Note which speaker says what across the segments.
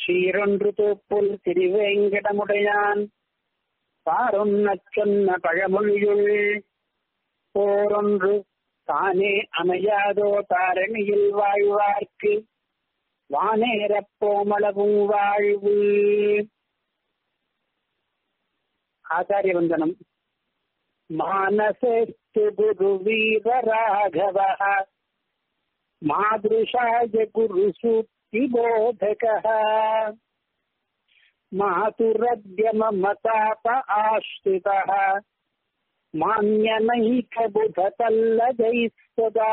Speaker 1: சீரொன்று தூப்புல் திருவேங்கடமுடையான் பாரொன்னச் சொன்ன பழமொழியுள் போரொன்று தானே அமையாதோ தாரணியில் வாழ்வார்க்கு வானேரப் போமளவும் வாழ்வு ஆச்சாரிய வந்தனம் மானசேஸ்து குரு வீரராகவ மாதృశాய குரு சூக்திபோதகः மாதுரத்யம மதாப ஆஸ்ரிதः மான்யனைகபுததல்லதைஸ்வதா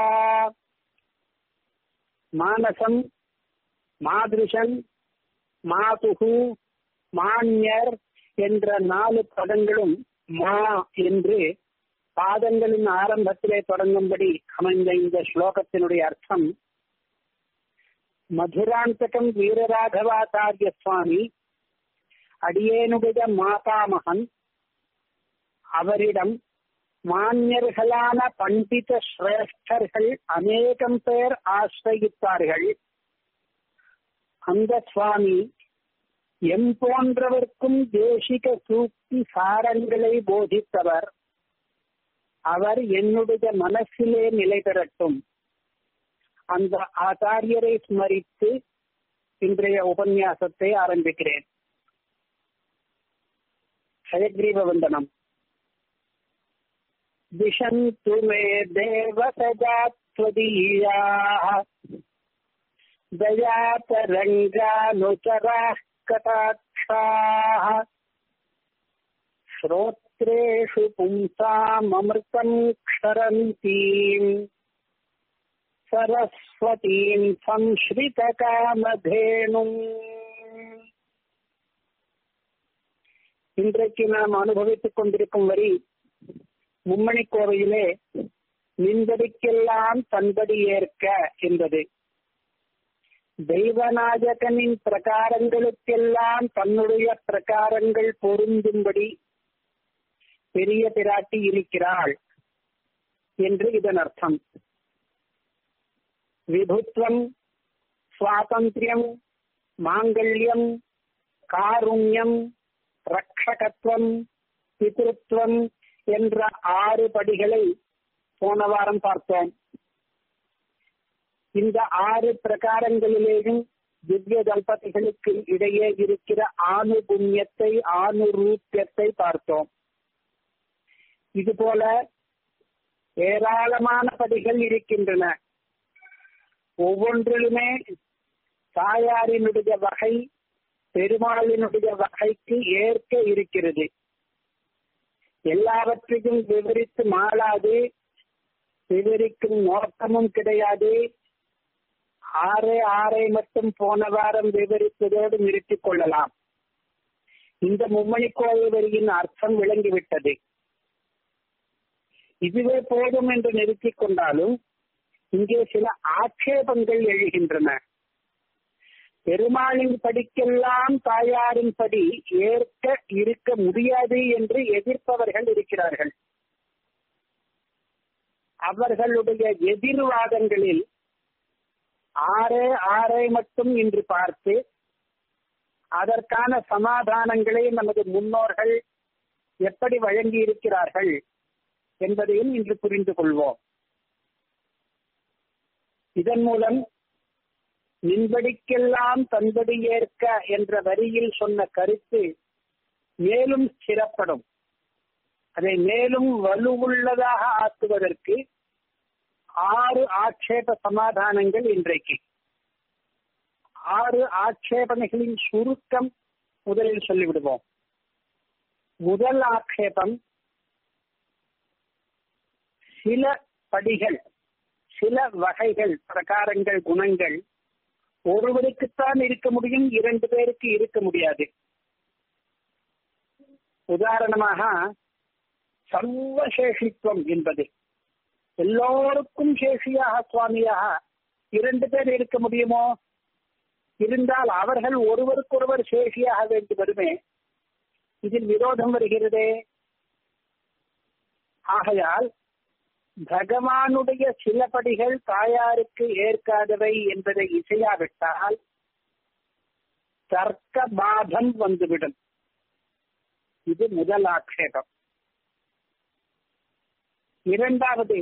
Speaker 1: மானசம் மாதுஷன் மாதுகு மான்யர் என்ற நாலு பதங்களும் மா என்று பாதங்களின் ஆரம்பத்திலே தொடங்கும்படி அமைந்த இந்த ஸ்லோகத்தினுடைய அர்த்தம் மதுராந்தகம் வீரராகவாச்சாரிய சுவாமி அடியேனுடைய மாதாமகன் அவரிடம் மான்யர்களான பண்டித சிரேஷ்டர்கள் அநேகம் பேர் ஆசிரயித்தார்கள் அந்த சுவாமி எம் போன்றவர்க்கும் தேசிக சூக்தி சாரங்களை போதித்தவர் அவர் என்னுடைய மனசிலே நிலை பெறட்டும் அந்த ஆச்சாரியரை ஸ்மரித்து இன்றைய உபன்யாசத்தை ஆரம்பிக்கிறேன் ஹயக்ரீவ வந்தனம் दिशन्तु मे देव सदा त्वदीयाः दयातरङ्गानुचराः कटाक्षाः श्रोत्रेषु पुंसाममृतम् क्षरन्तीम् सरस्वतीम् संश्रितकामधेनुम् இன்றைக்கு நாம் அனுபவித்துக் கொண்டிருக்கும் வரி மும்மணி கோவையிலே நின்படிக்கெல்லாம் தன்படி ஏற்க என்பது தெய்வநாயகனின் பிரகாரங்களுக்கெல்லாம் தன்னுடைய பிரகாரங்கள் பொருந்தும்படி பெரிய பிராட்டி இருக்கிறாள் என்று இதன் அர்த்தம் விபுத்வம் சுவாதந்திரியம் மாங்கல்யம் காருண்யம் ரக்ஷகத்துவம் பிதிருத்துவம் என்ற ஆறு படிகளை போன வாரம் பார்த்தோம் இந்த ஆறு பிரகாரங்களிலேயும் திவ்ய தம்பதிகளுக்கு இடையே இருக்கிற ஆணுபுண்ணியத்தை ஆணுரூப்பியத்தை பார்த்தோம் இதுபோல ஏராளமான படிகள் இருக்கின்றன ஒவ்வொன்றிலுமே தாயாரினுடைய வகை பெருமாளினுடைய வகைக்கு ஏற்க இருக்கிறது எல்லாவற்றையும் விவரித்து மாளாது விவரிக்கும் நோக்கமும் கிடையாது ஆறே ஆறை மட்டும் போன வாரம் விவரித்ததோடு நிறுத்திக் கொள்ளலாம் இந்த மும்மணி கோயில் வரியின் அர்த்தம் விளங்கிவிட்டது இதுவே போதும் என்று நிறுத்திக் கொண்டாலும் இங்கே சில ஆட்சேபங்கள் எழுகின்றன பெருமாளின் படிக்கெல்லாம் தாயாரின் படி ஏற்க இருக்க முடியாது என்று எதிர்ப்பவர்கள் இருக்கிறார்கள் அவர்களுடைய எதிர்வாதங்களில் ஆறே ஆறை மட்டும் இன்று பார்த்து அதற்கான சமாதானங்களை நமது முன்னோர்கள் எப்படி வழங்கி இருக்கிறார்கள் என்பதையும் இன்று புரிந்து கொள்வோம் இதன் மூலம் நின்படிக்கெல்லாம் தன்படி ஏற்க என்ற வரியில் சொன்ன கருத்து மேலும் சிறப்படும் அதை மேலும் வலுவுள்ளதாக ஆக்குவதற்கு ஆறு ஆட்சேப சமாதானங்கள் இன்றைக்கு ஆறு ஆட்சேபனைகளின் சுருக்கம் முதலில் சொல்லிவிடுவோம் முதல் ஆட்சேபம் சில படிகள் சில வகைகள் பிரகாரங்கள் குணங்கள் ஒருவருக்குத்தான் இருக்க முடியும் இரண்டு பேருக்கு இருக்க முடியாது உதாரணமாக சர்வசேஷித்துவம் என்பது எல்லோருக்கும் சேஷியாக சுவாமியாக இரண்டு பேர் இருக்க முடியுமோ இருந்தால் அவர்கள் ஒருவருக்கொருவர் சேஷியாக வேண்டி வருமே இதில் விரோதம் வருகிறதே ஆகையால் பகவானுடைய சில படிகள் தாயாருக்கு ஏற்காதவை என்பதை இசையாவிட்டால் தர்க்க பாதம் வந்துவிடும் இது முதல் ஆக்ஷேபம் இரண்டாவது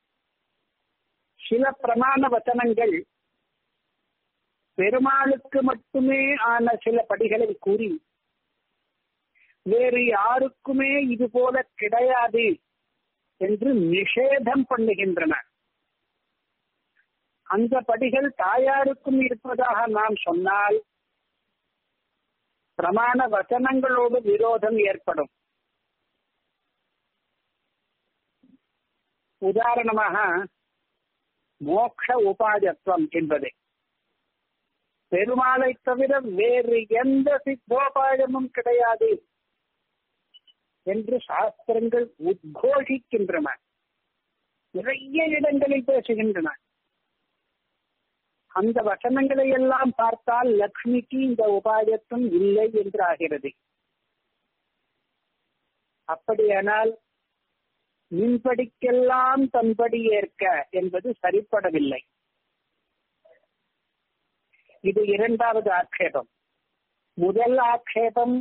Speaker 1: சில பிரமாண வச்சனங்கள் பெருமாளுக்கு மட்டுமே ஆன சில படிகளை கூறி வேறு யாருக்குமே இது போல கிடையாது என்று நிஷேதம் பண்ணுகின்றன அந்த படிகள் தாயாருக்கும் இருப்பதாக நாம் சொன்னால் பிரமாண வச்சனங்களோடு விரோதம் ஏற்படும் உதாரணமாக மோக்ஷ உபாயத்துவம் என்பது பெருமாளை தவிர வேறு எந்த சித்தோபாயமும் கிடையாது என்று சாஸ்திரங்கள் உத்கோஷிக்கின்றன நிறைய இடங்களில் பேசுகின்றன அந்த வசனங்களை எல்லாம் பார்த்தால் லக்ஷ்மிக்கு இந்த உபாயத்தும் இல்லை என்று ஆகிறது அப்படியானால் மின்படிக்கெல்லாம் தன்படி ஏற்க என்பது சரிப்படவில்லை இது இரண்டாவது ஆட்சேபம் முதல் ஆட்சேபம்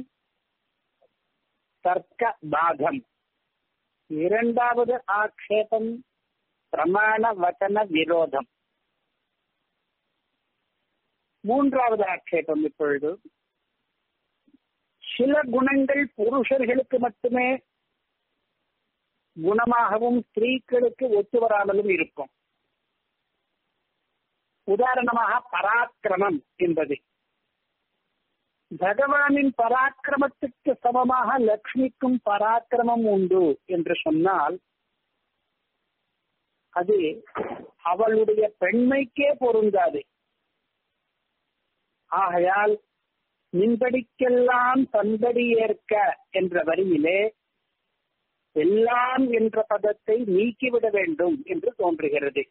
Speaker 1: தர்க்க பாகம் இரண்டாவது ஆட்சேபம் பிரமாண வச்சன விரோதம் மூன்றாவது ஆட்சேபம் இப்பொழுது சில குணங்கள் புருஷர்களுக்கு மட்டுமே குணமாகவும் ஸ்திரீகளுக்கு ஒத்து வராமலும் இருக்கும் உதாரணமாக பராக்கிரமம் என்பது பகவானின் பராக்கிரமத்துக்கு சமமாக லக்ஷ்மிக்கும் பராக்கிரமம் உண்டு என்று சொன்னால் அது அவளுடைய பெண்மைக்கே பொருந்தாது ஆகையால் மின்படிக்கெல்லாம் தன்படி ஏற்க என்ற வரியிலே எல்லாம் என்ற பதத்தை நீக்கிவிட வேண்டும் என்று தோன்றுகிறது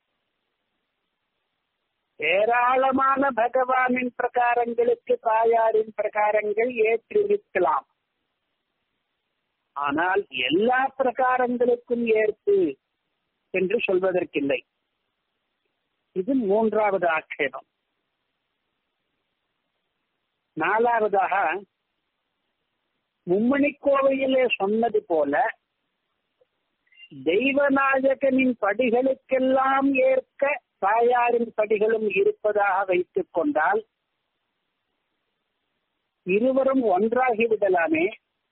Speaker 1: ஏராளமான பகவானின் பிரகாரங்களுக்கு தாயாரின் பிரகாரங்கள் ஏற்றிருக்கலாம் ஆனால் எல்லா பிரகாரங்களுக்கும் ஏற்பு என்று சொல்வதற்கில்லை இது மூன்றாவது ஆட்சேபம் நாலாவதாக மும்மணி கோவையிலே சொன்னது போல தெய்வநாயகனின் படிகளுக்கெல்லாம் ஏற்க தாயாரின் படிகளும் இருப்பதாக வைத்துக் கொண்டால் இருவரும் ஒன்றாகி விடலாமே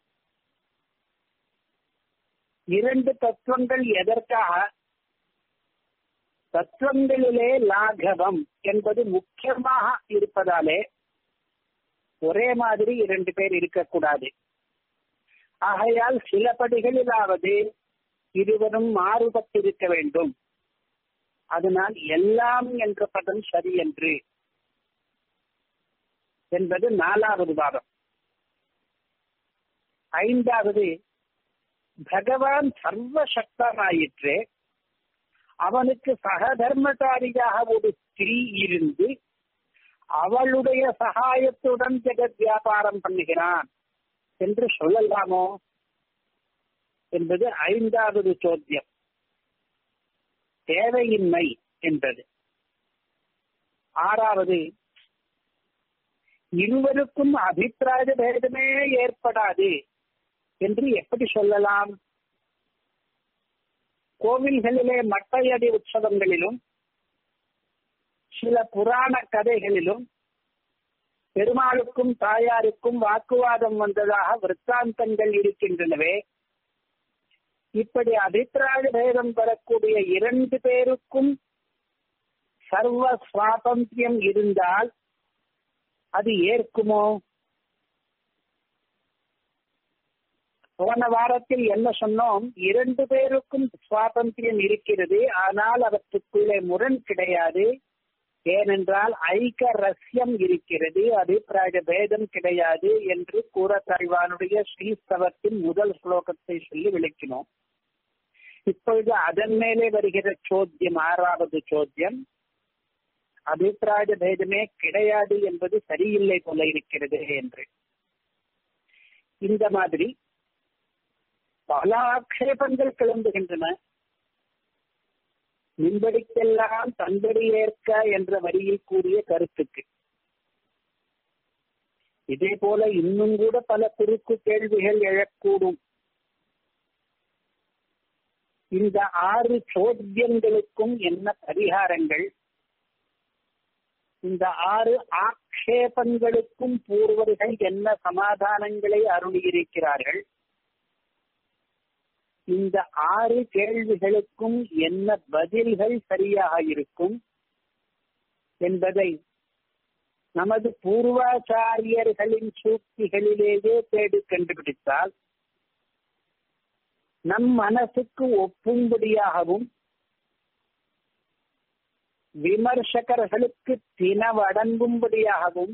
Speaker 1: இரண்டு தத்துவங்கள் எதற்காக தத்துவங்களிலே லாகவம் என்பது முக்கியமாக இருப்பதாலே ஒரே மாதிரி இரண்டு பேர் இருக்கக்கூடாது ஆகையால் சில படிகளிலாவது இருவரும் மாறுபட்டிருக்க வேண்டும் அதனால் எல்லாம் என்ற பதம் சரி என்று என்பது நாலாவது வாதம் ஐந்தாவது பகவான் சர்வசக்தனாயிற்று அவனுக்கு சகதர்மசாரியாக ஒரு ஸ்திரீ இருந்து அவளுடைய சகாயத்துடன் ஜெகத் வியாபாரம் பண்ணுகிறான் என்று சொல்லலாமோ என்பது ஐந்தாவது சோத்தியம் தேவையின்மை என்பது ஆறாவது இருவருக்கும் அபிப்பிராய பேதமே ஏற்படாது என்று எப்படி சொல்லலாம் கோவில்களிலே மட்டையடி உற்சவங்களிலும் சில புராண கதைகளிலும் பெருமாளுக்கும் தாயாருக்கும் வாக்குவாதம் வந்ததாக விற்த்தாந்தங்கள் இருக்கின்றனவே இப்படி அபிப்பிராய பேதம் பெறக்கூடிய இரண்டு பேருக்கும் சர்வ சுவாதந்திரம் இருந்தால் அது ஏற்குமோ போன வாரத்தில் என்ன சொன்னோம் இரண்டு பேருக்கும் சுவாதந்திரம் இருக்கிறது ஆனால் அவற்றுக்குள்ளே முரண் கிடையாது ஏனென்றால் ஐக்க ரஸ்யம் இருக்கிறது அபிப்பிராய பேதம் கிடையாது என்று கூறத்தாழ்வானுடைய ஸ்ரீஸ்தவத்தின் முதல் ஸ்லோகத்தை சொல்லி விளக்கினோம் இப்பொழுது அதன் மேலே வருகிற சோத்தியம் ஆறாவது சோத்தியம் அபிப்பிராய பேதமே கிடையாது என்பது சரியில்லை போல இருக்கிறது என்று இந்த மாதிரி பல ஆக்ஷேபங்கள் கிளம்புகின்றன மின்படிக்கெல்லாம் தன்படி ஏற்க என்ற வரியில் கூறிய கருத்துக்கு இதே போல இன்னும் கூட பல குறுக்கு கேள்விகள் எழக்கூடும் இந்த ஆறு சோத்தியங்களுக்கும் என்ன பரிகாரங்கள் இந்த ஆறு ஆக்ஷேபங்களுக்கும் பூர்வர்கள் என்ன சமாதானங்களை அருளியிருக்கிறார்கள் இந்த ஆறு கேள்விகளுக்கும் என்ன பதில்கள் சரியாக இருக்கும் என்பதை நமது பூர்வாச்சாரியர்களின் சூக்திகளிலேயே தேடி கண்டுபிடித்தால் நம் மனசுக்கு ஒப்பும்படியாகவும் விமர்சகர்களுக்கு தினவடங்கும்படியாகவும்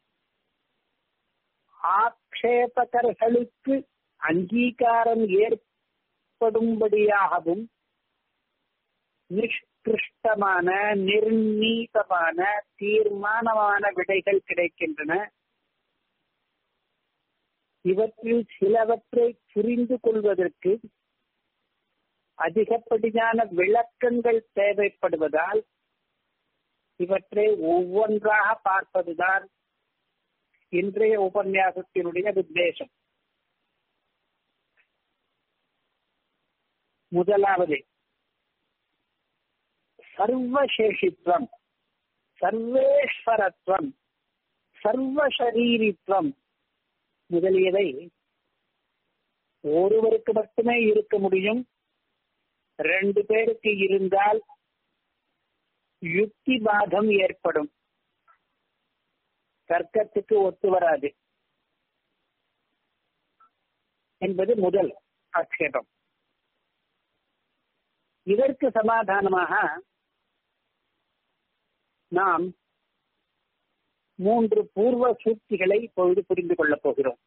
Speaker 1: ஆக்ஷேபகர்களுக்கு அங்கீகாரம் ஏற்படும்படியாகவும் நிஷ்கிருஷ்டமான நிர்ணீதமான தீர்மானமான விடைகள் கிடைக்கின்றன இவற்றில் சிலவற்றை புரிந்து கொள்வதற்கு அதிகப்படியான விளக்கங்கள் தேவைப்படுவதால் இவற்றை ஒவ்வொன்றாக பார்ப்பதுதான் இன்றைய உபன்யாசத்தினுடைய உத்தேசம் முதலாவது சர்வசேஷித்வம் சர்வேஸ்வரத்வம் சர்வசரீரித்வம் முதலியவை ஒருவருக்கு மட்டுமே இருக்க முடியும் ரெண்டு பேருக்கு இருந்தால் யுக்தி பாதம் ஏற்படும் தர்க்கத்துக்கு ஒத்து வராது என்பது முதல் ஆட்சேபம் இதற்கு சமாதானமாக நாம் மூன்று பூர்வ சூக்திகளை இப்பொழுது புரிந்து கொள்ளப் போகிறோம்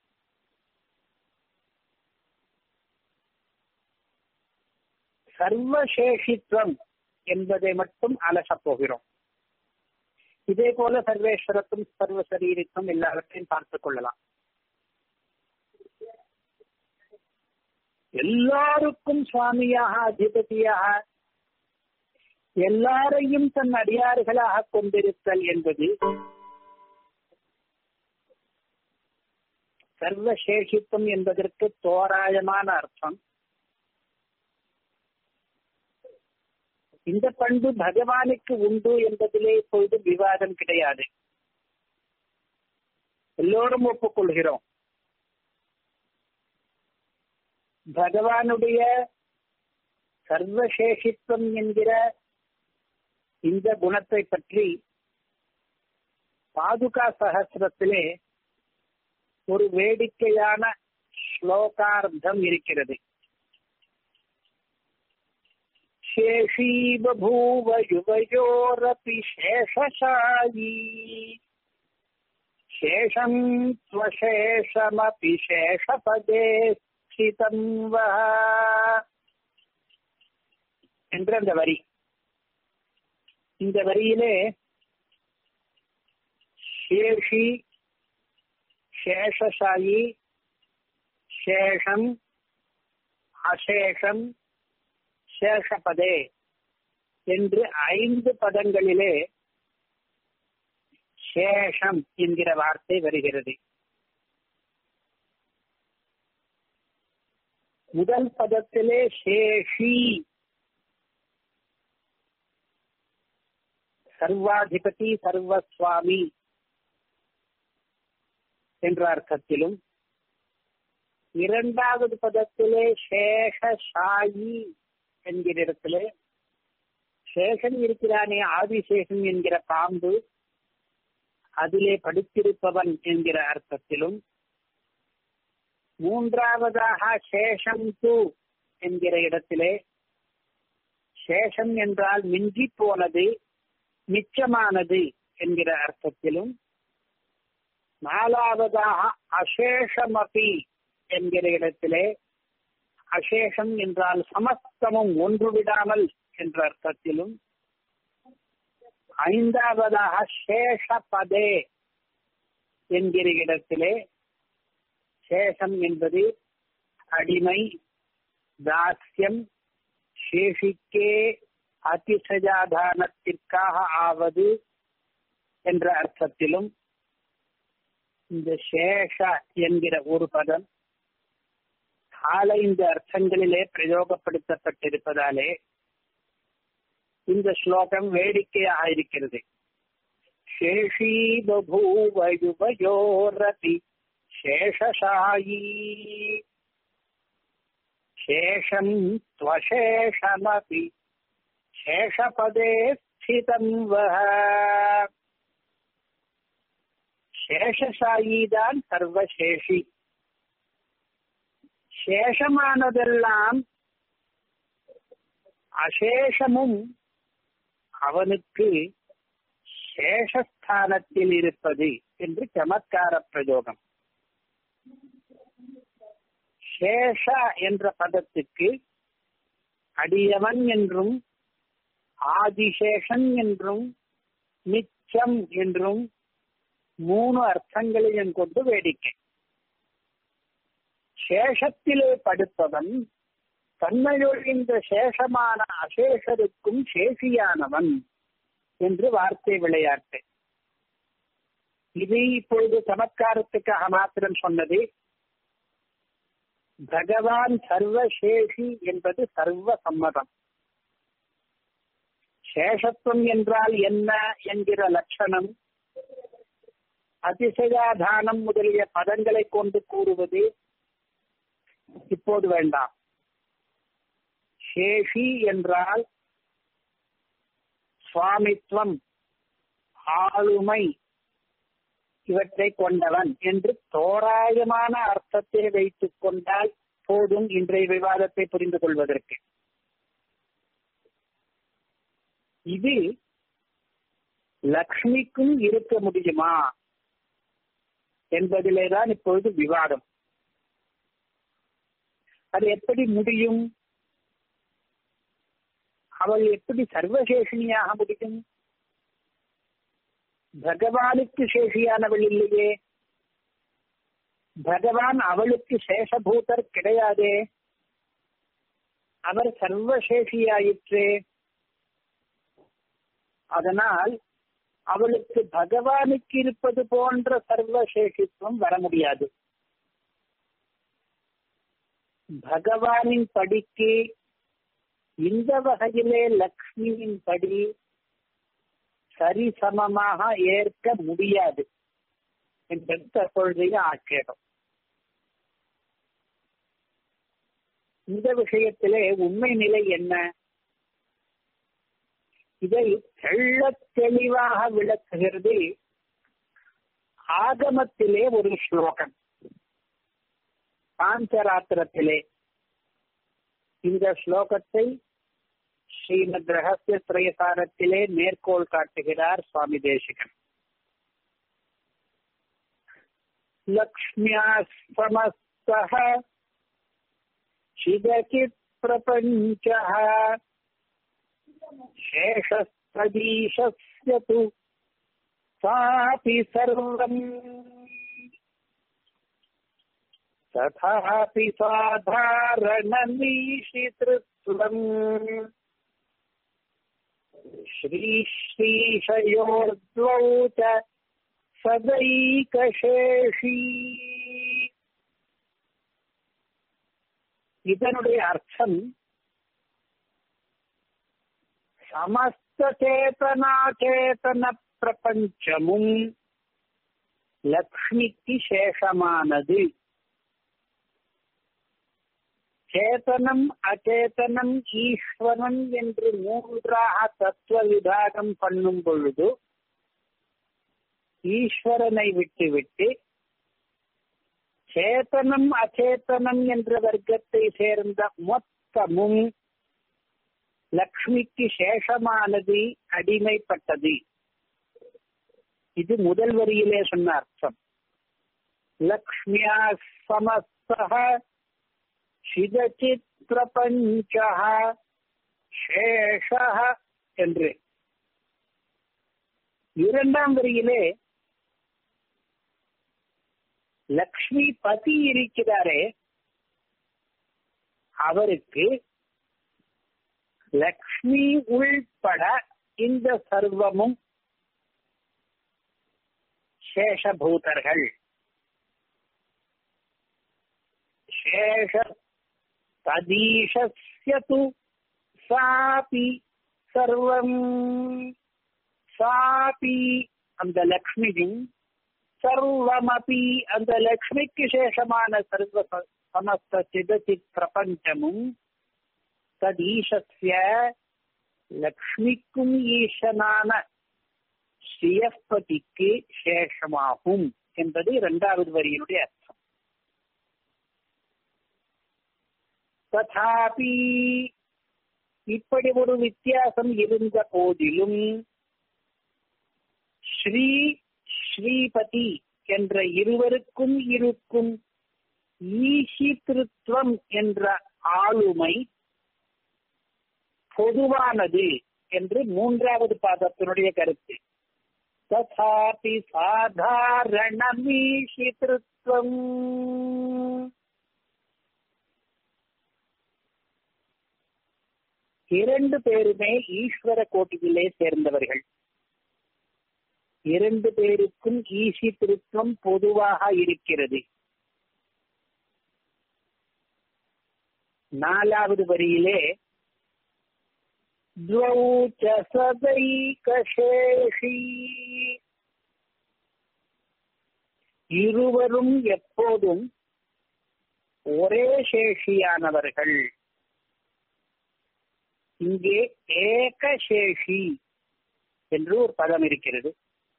Speaker 1: சர்வசேஷித்வம் என்பதை மட்டும் அலசப் போகிறோம் இதே போல சர்வேஸ்வரத்தும் சர்வ சரீரித்தும் எல்லாவற்றையும் பார்த்துக் கொள்ளலாம் எல்லாருக்கும் சுவாமியாக அதிபதியாக எல்லாரையும் தன் அடியார்களாக கொண்டிருத்தல் என்பது சர்வசேஷித்துவம் என்பதற்கு தோராயமான அர்த்தம் இந்த பண்பு பகவானுக்கு உண்டு என்பதிலே இப்பொழுது விவாதம் கிடையாது எல்லோரும் ஒப்புக்கொள்கிறோம் பகவானுடைய சர்வசேஷித்துவம் என்கிற இந்த குணத்தை பற்றி பாதுகா சகசிரத்திலே ஒரு வேடிக்கையான ஸ்லோகார்த்தம் இருக்கிறது शेषी बभूव युवयोरपि शेषशायी शेषम् त्वशेषमपि शेषपदे ஸ்திதம் என்ற அந்த வரி இந்த வரியிலே சேஷி சேஷசாயி சேஷம் அசேஷம் சேஷபதே என்று ஐந்து பதங்களிலே சேஷம் என்கிற வார்த்தை வருகிறது முதல் பதத்திலே சேஷி சர்வாதிபதி சர்வசுவாமி என்ற அர்த்தத்திலும் இரண்டாவது பதத்திலே சேஷசாயி என்கிற இடத்திலே சேஷன் இருக்கிறானே ஆதிசேஷன் என்கிற பாம்பு அதிலே படித்திருப்பவன் என்கிற அர்த்தத்திலும் மூன்றாவதாக சேஷம் து என்கிற இடத்திலே சேஷம் என்றால் மிஞ்சி போனது மிச்சமானது என்கிற அர்த்தத்திலும் நாலாவதாக அசேஷமபி என்கிற இடத்திலே அசேஷம் என்றால் சமஸ்தமும் ஒன்று விடாமல் என்ற அர்த்தத்திலும் ஐந்தாவதாக சேஷபதே என்கிற இடத்திலே சேஷம் என்பது அடிமை தாஸ்யம் சேஷிக்கே அதிசஜாதானத்திற்காக ஆவது என்ற அர்த்தத்திலும் இந்த சேஷ என்கிற ஒரு பதம் நாலைந்து அர்த்தங்களிலே பிரயோகப்படுத்தப்பட்டிருப்பதாலே இந்த ஸ்லோகம் வேடிக்கையாக இருக்கிறது சேஷி பபூவயுவயோரபி சேஷசாயி சேஷம் त्वशेषमपि சேஷபதே ஸ்திதம் வஹ சேஷசாயிதான் சர்வசேஷி சேஷமானதெல்லாம் அசேஷமும் அவனுக்கு சேஷஸ்தானத்தில் இருப்பது என்று சமத்கார பிரயோகம் சேஷ என்ற பதத்துக்கு அடியவன் என்றும் ஆதிசேஷன் என்றும் நிச்சம் என்றும் மூணு அர்த்தங்களையும் கொண்டு வேடிக்கை சேஷத்திலே படுப்பவன் தன்மையுள் இந்த சேஷமான அசேஷருக்கும் சேஷியானவன் என்று வார்த்தை விளையாட்டு இது இப்பொழுது சமத்காரத்துக்காக மாத்திரம் சொன்னது பகவான் சர்வசேஷி என்பது சர்வ சம்மதம் சேஷத்துவம் என்றால் என்ன என்கிற லட்சணம் அதிசயாதானம் முதலிய பதங்களை கொண்டு கூறுவது இப்போது வேண்டாம் சேஷி என்றால் சுவாமித்வம் ஆளுமை இவற்றை கொண்டவன் என்று தோராயமான அர்த்தத்தை வைத்துக் கொண்டால் போதும் இன்றைய விவாதத்தை புரிந்து கொள்வதற்கு இது லக்ஷ்மிக்கும் இருக்க முடியுமா என்பதிலேதான் இப்பொழுது விவாதம் அது எப்படி முடியும் அவள் எப்படி சர்வசேஷினியாக முடியும் பகவானுக்கு சேஷியானவள் இல்லையே பகவான் அவளுக்கு சேஷபூதர் கிடையாதே அவர் சர்வசேஷியாயிற்றே அதனால் அவளுக்கு பகவானுக்கு இருப்பது போன்ற சர்வசேஷித்துவம் வர முடியாது பகவானின் படிக்கு இந்த வகையிலே லக்ஷ்மியின் படி சரிசமமாக ஏற்க முடியாது என்பது தற்பொழுதைய ஆட்சேபம் இந்த விஷயத்திலே உண்மை நிலை என்ன இதை தெள்ள தெளிவாக விளக்குகிறது ஆகமத்திலே ஒரு ஸ்லோகம் பாஞ்சராத்திரத்திலே இந்த ஸ்லோகத்தை ஸ்ரீமத் ரகசிய திரயசாரத்திலே மேற்கோள் காட்டுகிறார் சுவாமி தேசிகன் லக்ஷ்மியா சமஸ்தः சிதகித் பிரபஞ்சः शेषस्तदीशस्य तु सापि सर्वम् तथापि साधारणमीशितृत्वम् श्रीश्रीशयोर्द्वौ च सदैकशेषी இதனுடைய அர்த்தம் சமஸ்த சேதனாச்சேதன பிரபஞ்சமும் லக்ஷ்மிக்கு சேஷமானது சேதனம் அச்சேதனம் ஈஸ்வரன் என்று மூன்றாக தத்துவ விபாகம் பண்ணும் பொழுது ஈஸ்வரனை விட்டுவிட்டு சேதனம் அச்சேதனம் என்ற வர்க்கத்தை சேர்ந்த மொத்தமும் லக்ஷ்மிக்கு சேஷமானது அடிமைப்பட்டது இது முதல் வரியிலே சொன்ன அர்த்தம் லக்ஷ்மியா சமஸ்தக சிதச்சித் பிரபஞ்ச சேஷ என்று இரண்டாம் வரியிலே லக்ஷ்மி பதி இருக்கிறாரே அவருக்கு லக்ஷ்மி உள்பட இந்த சர்வமும் சேஷபூதர்கள் शेष तदीशस्य तु सापि सर्वम् சாபி அந்த லக்ஷ்மியும் சர்வமபி அந்த லக்ஷ்மிக்கு சேஷமான சர்வ சமஸ்த சிதச்சித் பிரபஞ்சமும் ததீஷஸ்ய லக்ஷ்மிக்கும் ஈசனான ஸ்ரீயஸ்பதிக்கு சேஷமாகும் என்பது இரண்டாவது வரியினுடைய அர்த்தம் ததாபி இப்படி ஒரு வித்தியாசம் இருந்த போதிலும் ஸ்ரீ ஸ்ரீபதி என்ற இருவருக்கும் இருக்கும் ஈசித்திருத்துவம் என்ற ஆளுமை பொதுவானது என்று மூன்றாவது பாதத்தினுடைய கருத்து ததாபி சாதாரணமீஷித்திருத்துவம் இரண்டு பேருமே ஈஸ்வர கோட்டியிலே சேர்ந்தவர்கள் இரண்டு பேருக்கும் ஈசி திருத்தம் பொதுவாக இருக்கிறது நாலாவது வரியிலே சதைகசேஷி இருவரும் எப்போதும் ஒரே சேஷியானவர்கள் இங்கே ஏகசேஷி என்று ஒரு பதம் இருக்கிறது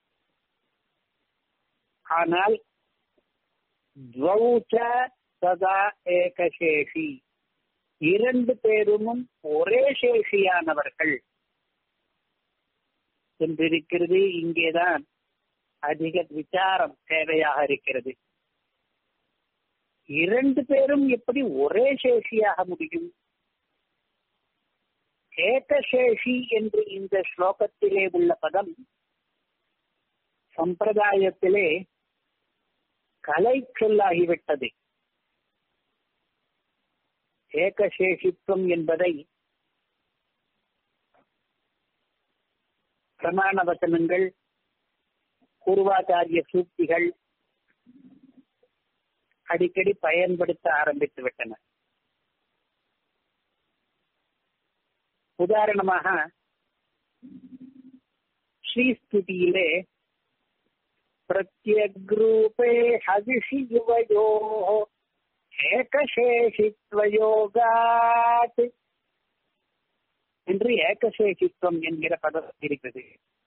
Speaker 1: ஆனால் துவௌச்ச சதா ஏகசேஷி இரண்டு பேரும் ஒரே சேஷியானவர்கள் என்றிருக்கிறது இங்கேதான் அதிக விசாரம் தேவையாக இருக்கிறது இரண்டு பேரும் எப்படி ஒரே சேஷியாக முடியும் ஏகசேஷி என்று இந்த ஸ்லோகத்திலே உள்ள பதம் சம்பிரதாயத்திலே கலை சொல்லாகிவிட்டது ஏகசேஷித்துவம் என்பதை பிரமாண வசனங்கள் பூர்வாச்சாரிய சூக்திகள் அடிக்கடி பயன்படுத்த ஆரம்பித்து விட்டன உதாரணமாக ஸ்ரீஸ்துதியிலே பிரத்யக்ரூபே ஹதிஷி யுவயோ ஏகசேஷித்வயோகாத் என்று ஏகசேஷித்வம் என்கிற பதம் இருக்கிறது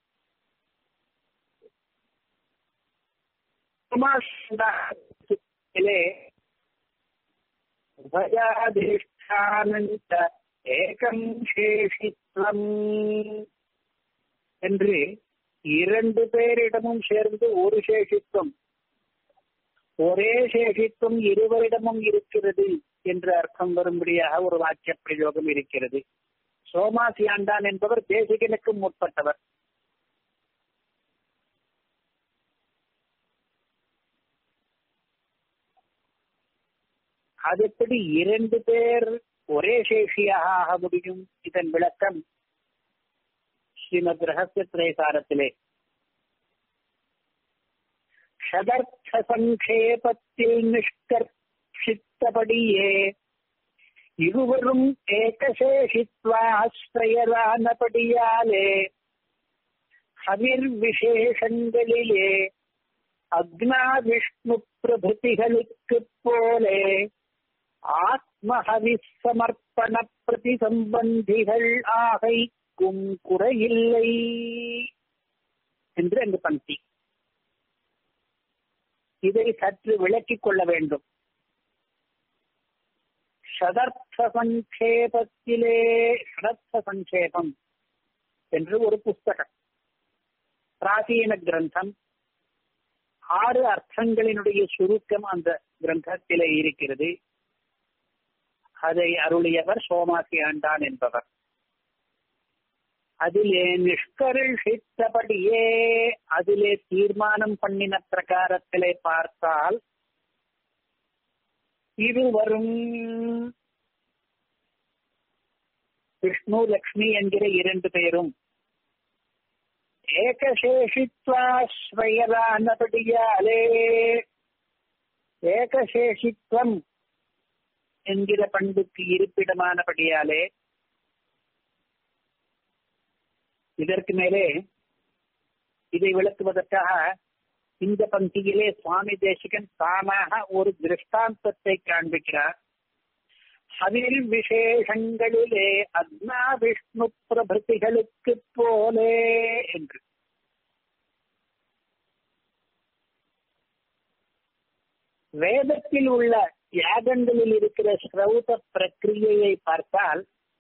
Speaker 1: உபயாதிஷ்டானந்த ஏகம் சேஷித்வம் என்று இரண்டு பேரிடமும் சேர்ந்து ஒரு சேஷித்துவம் ஒரே சேஷித்துவம் இருவரிடமும் இருக்கிறது என்று அர்த்தம் வரும்படியாக ஒரு வாக்கிய பிரயோகம் இருக்கிறது சோமாசியாண்டான் என்பவர் தேசிகனுக்கும் முற்பட்டவர் அதெப்படி இரண்டு பேர் ஒரே சேஷியாக ஆக முடியும் இதன் விளக்கம் ஸ்ரீமத் ரகசிய திரைசாரத்திலே ஷதர்த்த சங்கேபத்தில் நிஷ்கர்ஷித்தபடியே இருவரும் ஏகசேஷித்வாஸ்ரயரானபடியாலே ஹவிர் விசேஷங்களிலே அக்னா விஷ்ணு பிரபுதிகளுக்கு போலே ஆத்மஹவி சமர்ப்பண பிரதி சம்பந்திகள் ஆகைக்கும் குறையில்லை என்று அங்கு பந்தி இதை சற்று விளக்கிக் கொள்ள வேண்டும் ஷதர்த்த சங்கேபத்திலே ஷடர்த்த சங்கேபம் என்று ஒரு புஸ்தகம் பிராச்சீன கிரந்தம் ஆறு அர்த்தங்களினுடைய சுருக்கம் அந்த கிரந்தத்திலே இருக்கிறது அதை அருளியவர் சோமாசி ஆண்டான் என்பவர் அதிலே நிஷ்கர்ஷித்தபடியே அதிலே தீர்மானம் பண்ணின பிரகாரத்திலே பார்த்தால் இருவரும் விஷ்ணு லக்ஷ்மி என்கிற இரண்டு பேரும் ஏகசேஷித்வாஸ்வயரானபடியாலே ஏகசேஷித்வம் என்கிற பண்புக்கு இருப்பிடமானபடியாலே இதற்கு மேலே இதை விளக்குவதற்காக இந்த பங்கியிலே சுவாமி தேசிகன் தானாக ஒரு திருஷ்டாந்தத்தை காண்பிக்கிறார் அதில் விசேஷங்களிலே அக்னா விஷ்ணு பிரபதிகளுக்கு போலே என்று வேதத்தில் உள்ள யாகங்களில் இருக்கிற ஸ்ரௌத பிரக்கிரியையை பார்த்தால்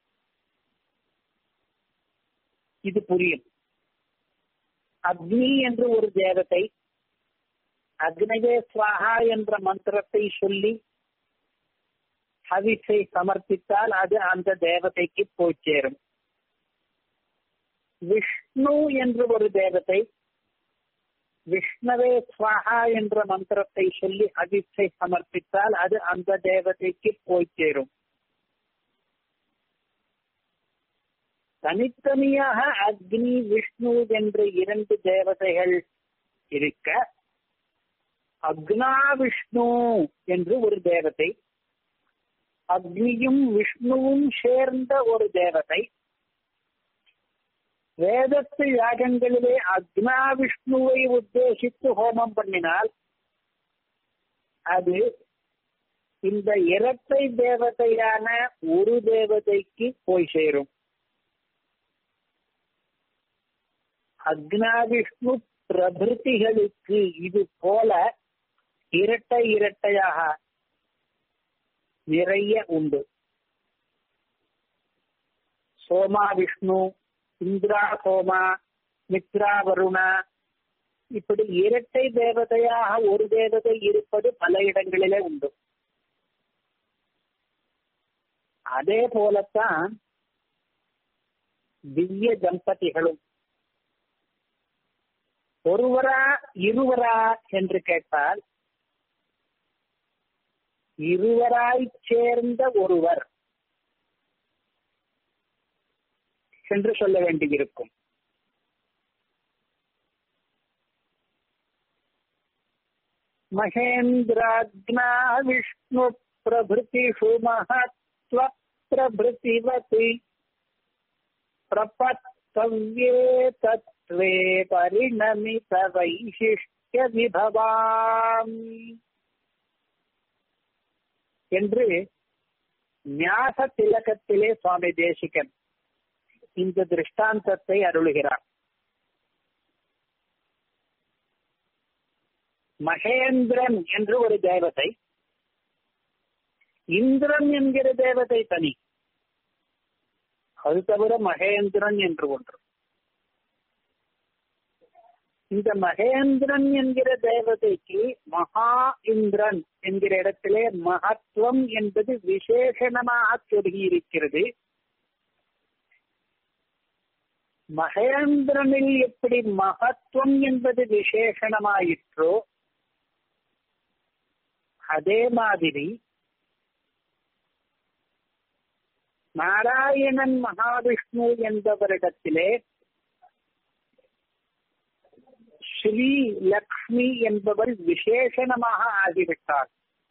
Speaker 1: இது புரியும் அக்னி என்று ஒரு தேவதை அக்னயே ஸ்வாகா என்ற மந்திரத்தை சொல்லி ஹவிஸை சமர்ப்பித்தால் அது அந்த தேவதைக்கு போய் சேரும் விஷ்ணு என்று ஒரு தேவதை விஷ்ணவே ஸ்வாகா என்ற மந்திரத்தை சொல்லி ஹவிஸை சமர்ப்பித்தால் அது அந்த தேவதைக்கு போய் சேரும் தனித்தனியாக அக்னி விஷ்ணு என்ற இரண்டு தேவதைகள் இருக்க அக்னா விஷ்ணு என்று ஒரு தேவதை அக்னியும் விஷ்ணுவும் சேர்ந்த ஒரு தேவதை வேதத்து யாகங்களிலே அக்னா விஷ்ணுவை உத்தேசித்து ஹோமம் பண்ணினால் அது இந்த இரட்டை தேவதையான ஒரு தேவதைக்கு போய் சேரும் அக்னாவிஷ்ணு பிரபிருத்திகளுக்கு இது போல இரட்டை இரட்டையாக நிறைய உண்டு சோமா விஷ்ணு இந்திரா சோமா மித்ரா வருணா இப்படி இரட்டை தேவதையாக ஒரு தேவதை இருப்பது பல இடங்களிலே உண்டு அதே போலத்தான் திவ்ய தம்பதிகளும் ஒருவரா இருவரா என்று கேட்டால் இருவராய் சேர்ந்த ஒருவர் என்று சொல்ல வேண்டியிருக்கும் மகேந்திராக்னா விஷ்ணு பிரபிருதிஷு மகத்வ பிரபிருதிவதி பிரபத்தவ்யே தத்வே பரிணமித வைசிஷ்ய விபவாம் என்று ஞாச திலகத்திலே சுவாமி தேசிகன் இந்த திருஷ்டாந்தத்தை அருளுகிறார் மகேந்திரன் என்று ஒரு தேவதை இந்திரன் என்கிற தேவதை தனி அது தவிர மகேந்திரன் என்று ஒன்று இந்த மகேந்திரன் என்கிற தேவதைக்கு மகா இந்திரன் என்கிற இடத்திலே மகத்துவம் என்பது விசேஷணமாக சொல்லியிருக்கிறது மகேந்திரனில் எப்படி மகத்துவம் என்பது விசேஷணமாயிற்றோ அதே மாதிரி நாராயணன் மகாவிஷ்ணு என்பவரிடத்திலே ஸ்ரீ லக்ஷ்மி என்பவர் விசேஷணமாக ஆகிவிட்டார்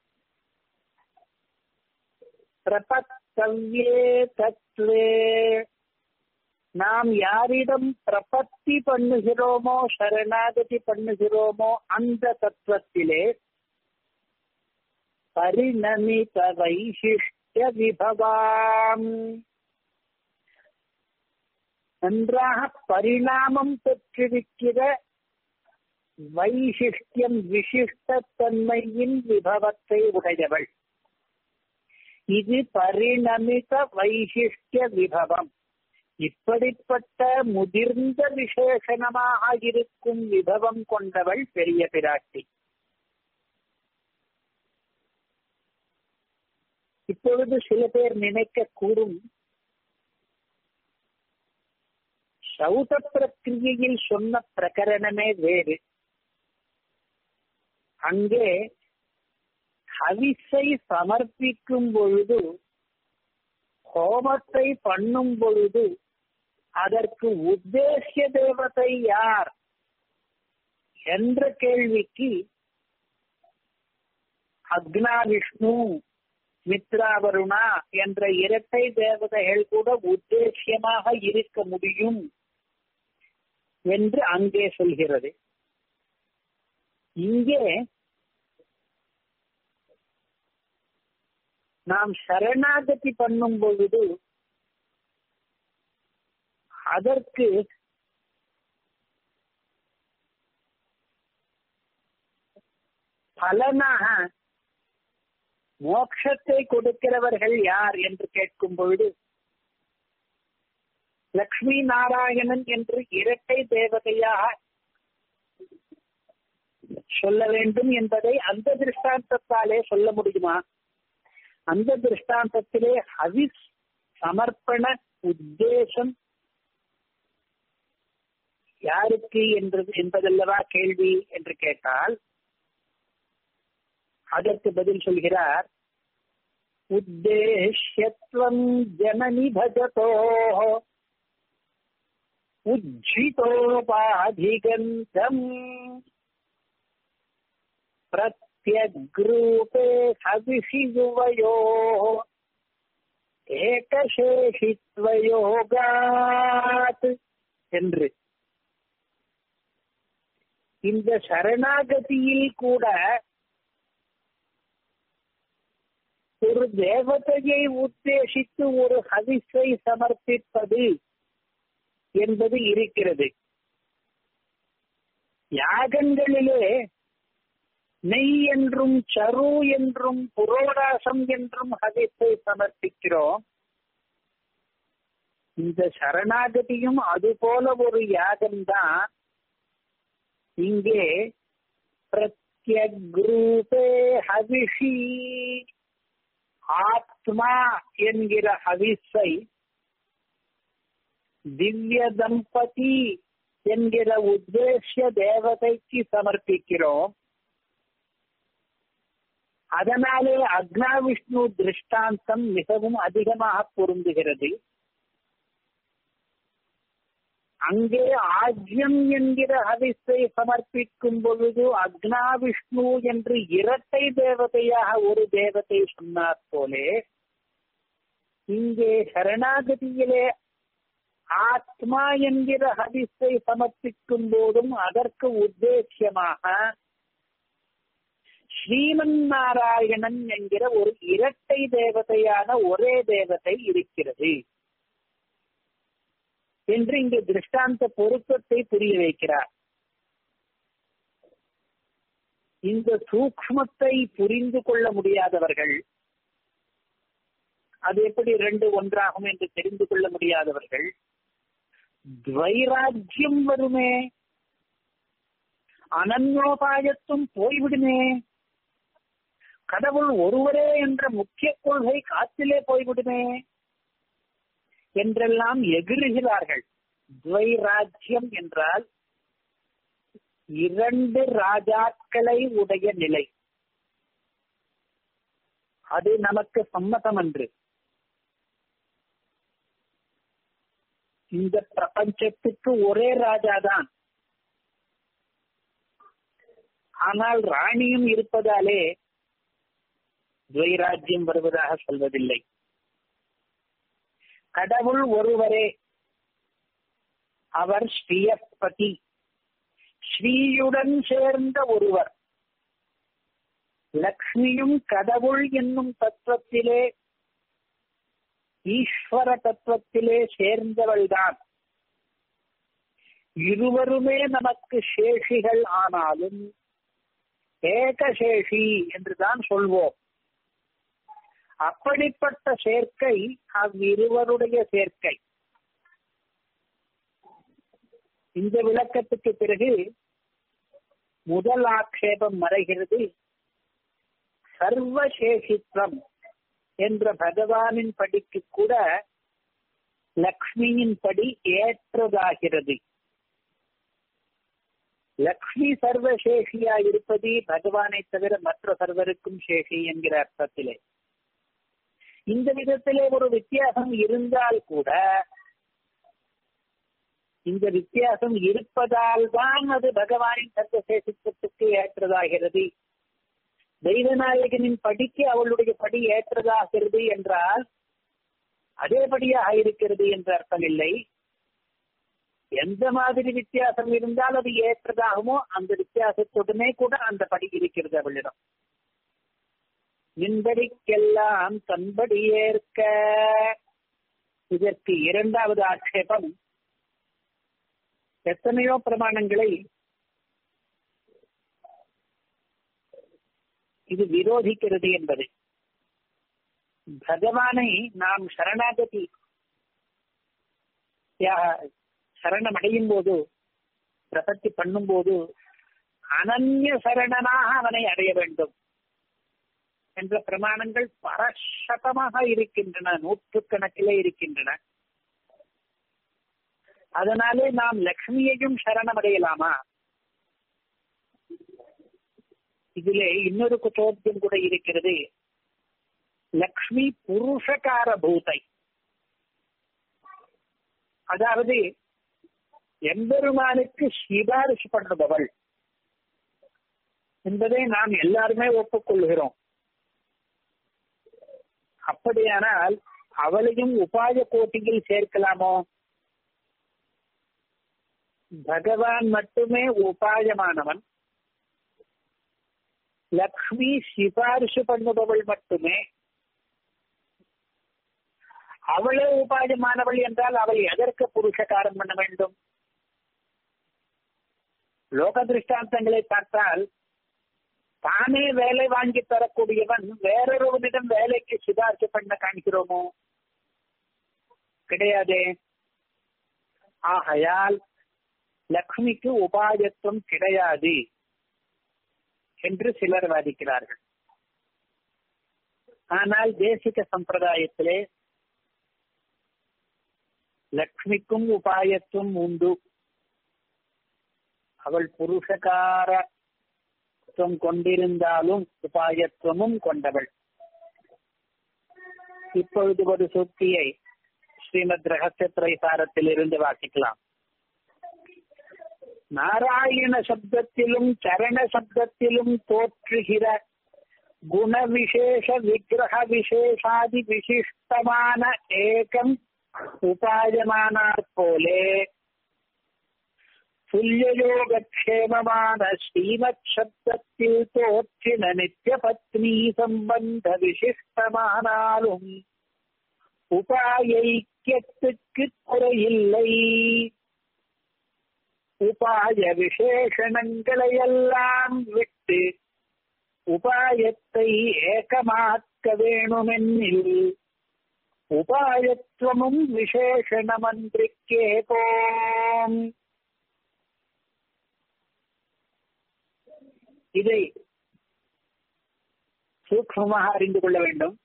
Speaker 1: பிரபத்தவ்யே தத்வே நாம் யாரிடம் பிரபத்தி பண்ணுகிறோமோ சரணாகதி பண்ணுகிறோமோ அந்த தத்துவத்திலே பரிணமித வைசிஷ்ட விபவாம் நன்றாக பரிணாமம் பெற்றிருக்கிற வைசிஷ்டியம் விசிஷ்டத்தன்மையின் விபவத்தை உடையவள் இது பரிணமித வைசிஷ்டிய விபவம் இப்படிப்பட்ட முதிர்ந்த விசேஷணமாக இருக்கும் விபவம் கொண்டவள் பெரிய பிராட்டி இப்பொழுது சில பேர் நினைக்க கூடும் சௌத பிரக்கிரியையில் சொன்ன பிரகரணமே வேறு அங்கே ஹவிஸை சமர்ப்பிக்கும் பொழுது ஹோமத்தை பண்ணும் பொழுது அதற்கு உத்தேசிய தேவதை யார் என்ற கேள்விக்கு அக்னா விஷ்ணு மித்ராவருணா என்ற இரட்டை தேவதைகள் கூட உத்தேசியமாக இருக்க முடியும் என்று அங்கே சொல்கிறது இங்கே நாம் சரணாகதி பண்ணும் பொழுது அதற்கு பலனாக மோட்சத்தை கொடுக்கிறவர்கள் யார் என்று கேட்கும் பொழுது லக்ஷ்மி நாராயணன் என்று இரட்டை தேவதையாக சொல்ல வேண்டும் என்பதை அந்த திருஷ்டாந்தத்தாலே சொல்ல முடியுமா அந்த திருஷ்டாந்தத்திலே ஹவிஸ் சமர்ப்பண உத்தேசம் யாருக்கு என்றது என்பதல்லவா கேள்வி என்று கேட்டால் அதற்கு பதில் சொல்கிறார் உத்தேஷ்யத்வம் ஜனனி பஜதோ உஜ்ஜிதோபாதிகந்தம் பிரத்யக்ரூபே ஹவிஷி யுவயோ ஏகசேஷித்வயோகாத் என்று இந்த சரணாகதியில் கூட ஒரு தேவதையை உத்தேசித்து ஒரு ஹவிஸை சமர்ப்பிப்பது என்பது இருக்கிறது யாகங்களிலே நெய் என்றும் சரு என்றும் புரோடாசம் என்றும் ஹவிஸை சமர்ப்பிக்கிறோம் இந்த சரணாகதியும் அதுபோல ஒரு யாகம்தான் இங்கே பிரத்யக்ரூபே ஹவிஷி ஆத்மா என்கிற ஹவிஸை திவ்ய தம்பதி என்கிற உத்தேசிய தேவதைக்கு சமர்ப்பிக்கிறோம் அதனாலே அக்னாவிஷ்ணு திருஷ்டாந்தம் மிகவும் அதிகமாக பொருந்துகிறது அங்கே ஆஜ்யம் என்கிற ஹவிஸை சமர்ப்பிக்கும் பொழுது அக்னாவிஷ்ணு என்று இரட்டை தேவதையாக ஒரு தேவதை சொன்னார் போலே இங்கே சரணாகதியிலே ஆத்மா என்கிற ஹவிஸை சமர்ப்பிக்கும் போதும் அதற்கு உத்தேசியமாக ஸ்ரீமன் நாராயணன் என்கிற ஒரு இரட்டை தேவதையான ஒரே தேவதை இருக்கிறது என்று இங்கு திருஷ்டாந்த பொருத்தத்தை புரிய வைக்கிறார் இந்த சூக்மத்தை புரிந்து கொள்ள முடியாதவர்கள் அது எப்படி ரெண்டு ஒன்றாகும் என்று தெரிந்து கொள்ள முடியாதவர்கள் துவைராஜ்யம் வருமே அனன்யோபாயத்தும் போய்விடுமே கடவுள் ஒருவரே என்ற முக்கிய கொள்கை காற்றிலே போய்விடுமே என்றெல்லாம் எகிறுகிறார்கள் துவைராஜ்யம் என்றால் இரண்டு ராஜாக்களை உடைய நிலை அது நமக்கு சம்மதம் அன்று இந்த பிரபஞ்சத்துக்கு ஒரே ராஜாதான் ஆனால் ராணியும் இருப்பதாலே துவைராஜ்யம் வருவதாக சொல்வதில்லை கடவுள் ஒருவரே அவர் ஸ்ரீயப்பதி ஸ்ரீயுடன் சேர்ந்த ஒருவர் லக்ஷ்மியும் கடவுள் என்னும் தத்துவத்திலே ஈஸ்வர தத்துவத்திலே சேர்ந்தவள்தான் இருவருமே நமக்கு சேஷிகள் ஆனாலும் ஏகசேஷி என்றுதான் சொல்வோம் அப்படிப்பட்ட சேர்க்கை அவ்விருவருடைய சேர்க்கை இந்த விளக்கத்துக்கு பிறகு முதல் ஆக்ஷேபம் மறைகிறது சர்வசேஷித்வம் என்ற பகவானின் படிக்கு கூட லக்ஷ்மியின் படி ஏற்றதாகிறது லக்ஷ்மி சர்வசேஷியா இருப்பது பகவானை தவிர மற்ற சர்வருக்கும் சேஷி என்கிற அர்த்தத்திலே இந்த விதத்திலே ஒரு வித்தியாசம் இருந்தால் கூட இந்த வித்தியாசம் இருப்பதால் தான் அது பகவானின் சர்வசேஷித்துவத்துக்கு ஏற்றதாகிறது தெய்வநாயகனின் படிக்கு அவளுடைய படி ஏற்றதாகிறது என்றால் அதேபடியாக இருக்கிறது என்ற அர்த்தம் இல்லை எந்த மாதிரி வித்தியாசம் இருந்தால் அது ஏற்றதாகுமோ அந்த வித்தியாசத்துடனே கூட அந்த படி இருக்கிறது அவளிடம் நின்படிக்கெல்லாம் தன்படி ஏற்க இதற்கு இரண்டாவது ஆட்சேபம் எத்தனையோ பிரமாணங்களை இது விரோதிக்கிறது என்பது பகவானை நாம் சரணாகதி சரணமடையும் போது பிரபத்தி பண்ணும் போது அனன்ய சரணனாக அவனை அடைய வேண்டும் என்ற பிரமாணங்கள் பரசதமாக இருக்கின்றன நூற்றுக்கணக்கிலே இருக்கின்றன அதனாலே நாம் லக்ஷ்மியையும் சரணமடையலாமா இதிலே இன்னொரு குற்றோத்தியம் கூட இருக்கிறது லக்ஷ்மி புருஷகார பூத்தை அதாவது எம்பெருமானுக்கு சிபாரிசு பண்ணுபவள் என்பதை நாம் எல்லாருமே ஒப்புக்கொள்கிறோம் அப்படியானால் அவளையும் உபாய கோட்டியில் சேர்க்கலாமோ பகவான் மட்டுமே உபாயமானவன் லக்ஷ்மி சிபாரிசு பண்ணுபவள் மட்டுமே அவளே உபாயமானவள் என்றால் அவள் எதற்கு புருஷகாரம் பண்ண வேண்டும் லோக திருஷ்டாந்தங்களை பார்த்தால் தானே வேலை வாங்கி தரக்கூடியவன் வேறொருவனிடம் வேலைக்கு சிபாரிசு பண்ண காண்கிறோமோ கிடையாதே ஆகையால் லக்ஷ்மிக்கு உபாயத்துவம் கிடையாது என்று சிலர் வாதிக்கிறார்கள் ஆனால் தேசிக சம்பிரதாயத்திலே லக்ஷ்மிக்கும் உபாயத்துவம் உண்டு அவள் புருஷகாரத்துவம் கொண்டிருந்தாலும் உபாயத்துவமும் கொண்டவள் இப்பொழுது ஒரு சுத்தியை ஸ்ரீமத் ரகசிய திரைசாரத்தில் இருந்து வாசிக்கலாம் நாராயண சப்தத்திலும் சரண சப்தத்திலும் தோற்றுகிற குண விசேஷ விக்கிரக விசேஷாதி விசிஷ்டமான ஏகம் உபாயமானார் போலே துல்லியோகக்ஷேமமான ஸ்ரீமத் சப்தத்தில் தோற்றின நித்திய பத்னி சம்பந்த விசிஷ்டமானாலும் உபாயைக்கியத்துக்கு குறையில்லை உபாய விசேஷணங்களை எல்லாம் விட்டு உபாயத்தை ஏகமாக்க வேணுமென்னில் உபாயத்துவமும் விசேஷணமன்றி கேட்போம் இதை சூக்மமாக அறிந்து கொள்ள வேண்டும்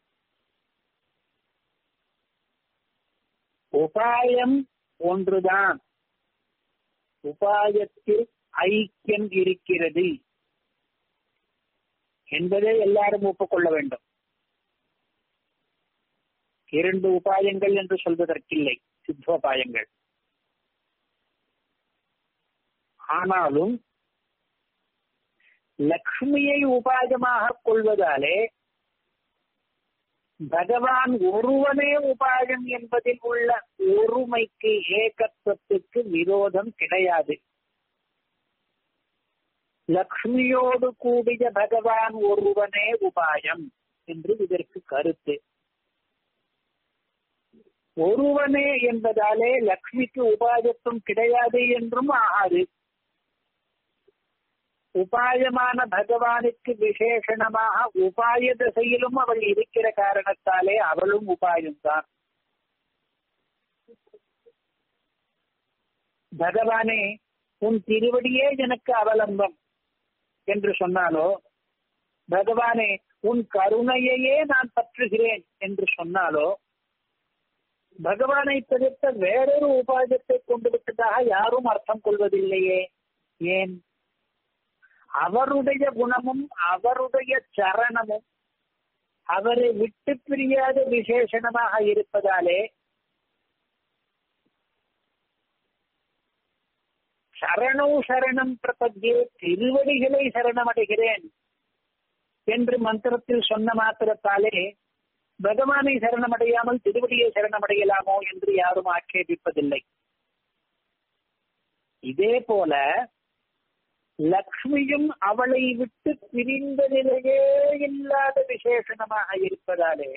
Speaker 1: உபாயம் ஒன்றுதான் உபாயத்தில் ஐக்கியம் இருக்கிறது என்பதை எல்லாரும் ஒப்புக்கொள்ள வேண்டும் இரண்டு உபாயங்கள் என்று சொல்வதற்கில்லை சித்தோபாயங்கள் ஆனாலும் லக்ஷ்மியை உபாயமாக கொள்வதாலே பகவான் ஒருவனே உபாயம் என்பதில் உள்ள ஒருமைக்கு ஏகத்துவத்துக்கு விரோதம் கிடையாது லக்ஷ்மியோடு கூடிய பகவான் ஒருவனே உபாயம் என்று இதற்கு கருத்து ஒருவனே என்பதாலே லக்ஷ்மிக்கு உபாயத்துவம் கிடையாது என்றும் ஆகாது உபாயமான பகவானுக்கு விசேஷணமாக உபாய திசையிலும் அவள் இருக்கிற காரணத்தாலே அவளும் உபாயம்தான் பகவானே உன் திருவடியே எனக்கு அவலம்பம் என்று சொன்னாலோ பகவானே உன் கருணையையே நான் பற்றுகிறேன் என்று சொன்னாலோ பகவானை தவிர்த்த வேறொரு உபாயத்தை கொண்டு விட்டதாக யாரும் அர்த்தம் கொள்வதில்லையே ஏன் அவருடைய குணமும் அவருடைய சரணமும் அவரை விட்டு பிரியாத விசேஷணமாக இருப்பதாலே சரணோ சரணம் பிரபத்தியே திருவடிகளை சரணமடைகிறேன் என்று மந்திரத்தில் சொன்ன மாத்திரத்தாலே பகவானை சரணமடையாமல் திருவடியை சரணமடையலாமோ என்று யாரும் ஆட்சேபிப்பதில்லை இதே போல லக்ஷ்மியும் அவளை விட்டு பிரிந்த நிலையே இல்லாத விசேஷணமாக இருப்பதாலே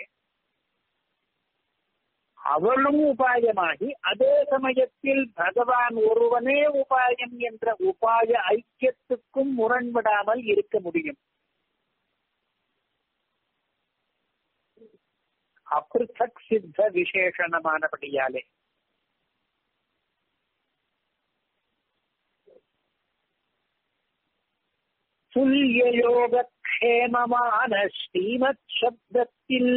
Speaker 1: அவளும் உபாயமாகி அதே சமயத்தில் பகவான் ஒருவனே உபாயம் என்ற உபாய ஐக்கியத்துக்கும் முரண்படாமல் இருக்க முடியும் அபிருத்தக் சித்த விசேஷணமானபடியாலே துல்யயோகக்ஷேமமான ஸ்ரீமத் சப்தத்தில்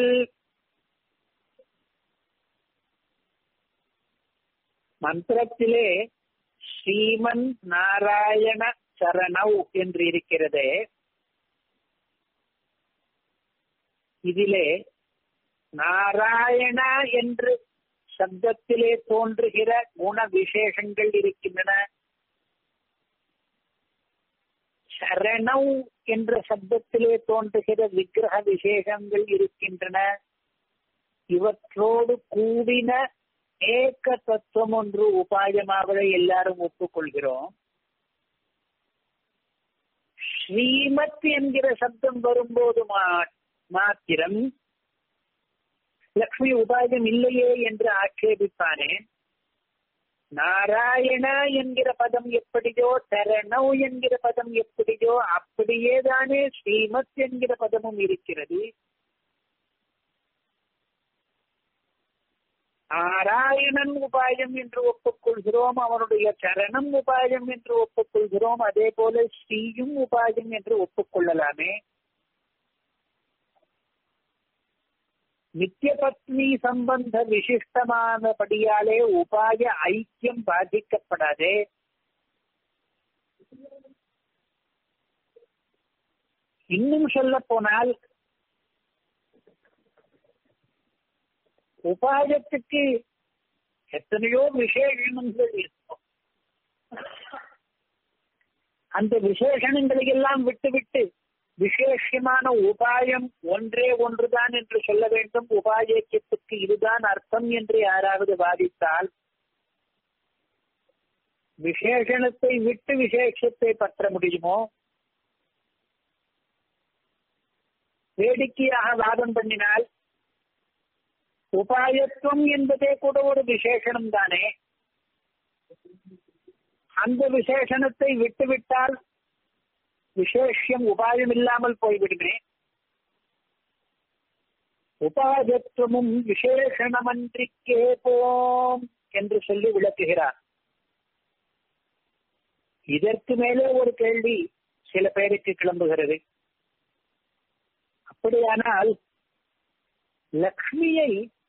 Speaker 1: மந்திரத்திலே ஸ்ரீமன் நாராயண சரணவ் என்று இருக்கிறதே இதிலே நாராயண என்று சப்தத்திலே தோன்றுகிற குண விசேஷங்கள் இருக்கின்றன சரணவ் என்ற சப்தத்திலே தோன்றுகிற விக்கிரக விசேஷங்கள் இருக்கின்றன இவற்றோடு கூடின ஏக தத்துவம் ஒன்று உபாயமாவதை எல்லாரும் ஒப்புக்கொள்கிறோம் ஸ்ரீமத் என்கிற சப்தம் வரும்போது மாத்திரம் லக்ஷ்மி உபாயம் இல்லையே என்று ஆட்சேபிப்பானே நாராயண என்கிற பதம் எப்படியோ சரணவ் என்கிற பதம் எப்படியோ அப்படியே தானே ஸ்ரீமத் என்கிற பதமும் இருக்கிறது நாராயணன் உபாயம் என்று ஒப்புக்கொள்கிறோம் அவனுடைய சரணம் உபாயம் என்று ஒப்புக்கொள்கிறோம் அதே போல ஸ்ரீயும் உபாயம் என்று ஒப்புக்கொள்ளலாமே நித்திய பத்னி சம்பந்த விசிஷ்டமானபடியாலே உபாய ஐக்கியம் பாதிக்கப்படாதே இன்னும் சொல்ல போனால் உபாயத்துக்கு எத்தனையோ விசேஷணங்கள் இருக்கும் அந்த விசேஷணங்களை எல்லாம் விட்டுவிட்டு விசேஷமான உபாயம் ஒன்றே ஒன்றுதான் என்று சொல்ல வேண்டும் உபாயக்கியத்துக்கு இதுதான் அர்த்தம் என்று யாராவது வாதித்தால் விசேஷணத்தை விட்டு விசேஷத்தை பற்ற முடியுமோ வேடிக்கையாக வாதம் பண்ணினால் உபாயத்துவம் என்பதே கூட ஒரு விசேஷனம் தானே அந்த விசேஷணத்தை விட்டுவிட்டால் விசேஷம் உபாயம் இல்லாமல் போய்விடுமே உபாயத்துவமும் விசேஷணமன்றி கேட்போம் என்று சொல்லி விளக்குகிறார் இதற்கு மேலே ஒரு கேள்வி சில பேருக்கு கிளம்புகிறது அப்படியானால் லக்ஷ்மியை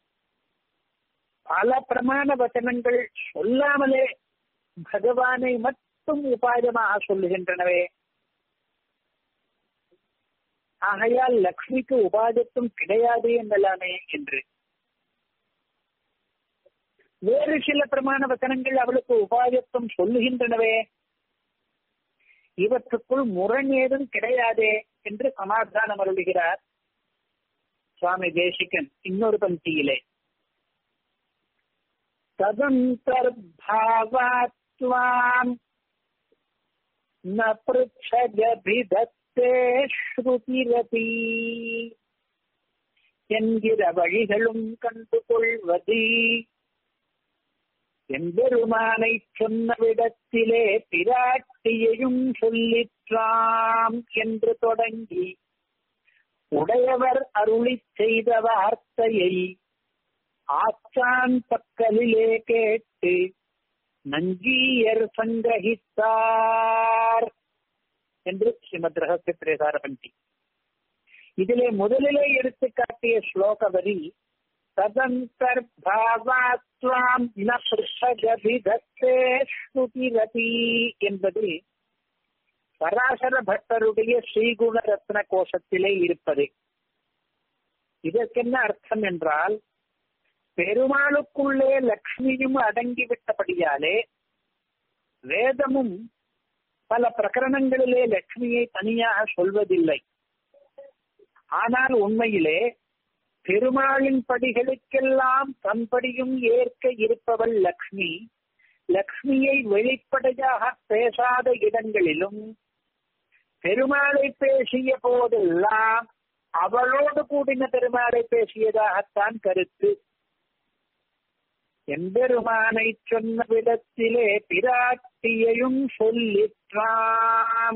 Speaker 1: பல பிரமாண வச்சனங்கள் சொல்லாமலே பகவானை மட்டும் உபாயமாக சொல்லுகின்றனவே ஆகையால் லக்ஷ்மிக்கு உபாதத்தும் கிடையாது என்றலாமே என்று வேறு சில பிரமாண வச்சனங்கள் அவளுக்கு உபாயத்துவம் சொல்லுகின்றனவே இவற்றுக்குள் முரண் ஏதும் கிடையாதே என்று சமாதானம் அருளுகிறார் சுவாமி தேசிகன் இன்னொரு பந்தியிலே ததந்தர்பாவாத்வாம் ந பிருச்சகபிதத்தே ஸ்ருதிரதி என்கிற வழிகளும் கண்டு கொள்வது எம்பெருமானை சொன்னவிடத்திலே பிராட்டியையும் சொல்லிற்றாம் என்று தொடங்கி உடையவர் அருளி செய்த வார்த்தையை ஆச்சான் பக்கலிலே கேட்டு நஞ்சீயர் சங்கிரகித்தார் என்று ஸ்ரீமத் ரகசிய பிரேசார பண்டி இதிலே முதலிலே எடுத்து காட்டிய ஸ்லோக வரி ததந்தர்பாவாத்வாம் ந பிருஷகபிதத்தே ஸ்ருதிரதி என்பது பராசர பட்டருடைய ஸ்ரீகுண ரத்ன கோஷத்திலே இருப்பது இதற்கென்ன அர்த்தம் என்றால் பெருமாளுக்குள்ளே லக்ஷ்மியும் அடங்கிவிட்டபடியாலே வேதமும் பல பிரகரணங்களிலே லக்ஷ்மியை தனியாக சொல்வதில்லை ஆனால் உண்மையிலே பெருமாளின் படிகளுக்கெல்லாம் தன்படியும் ஏற்க இருப்பவள் லக்ஷ்மி லக்ஷ்மியை வெளிப்படையாக பேசாத இடங்களிலும் பெருமாளை பேசிய போதெல்லாம் அவளோடு கூடின பெருமாளை பேசியதாகத்தான் கருத்து எம்பெருமானை சொன்ன விதத்திலே பிராட்டியையும் சொல்லிற்றாம்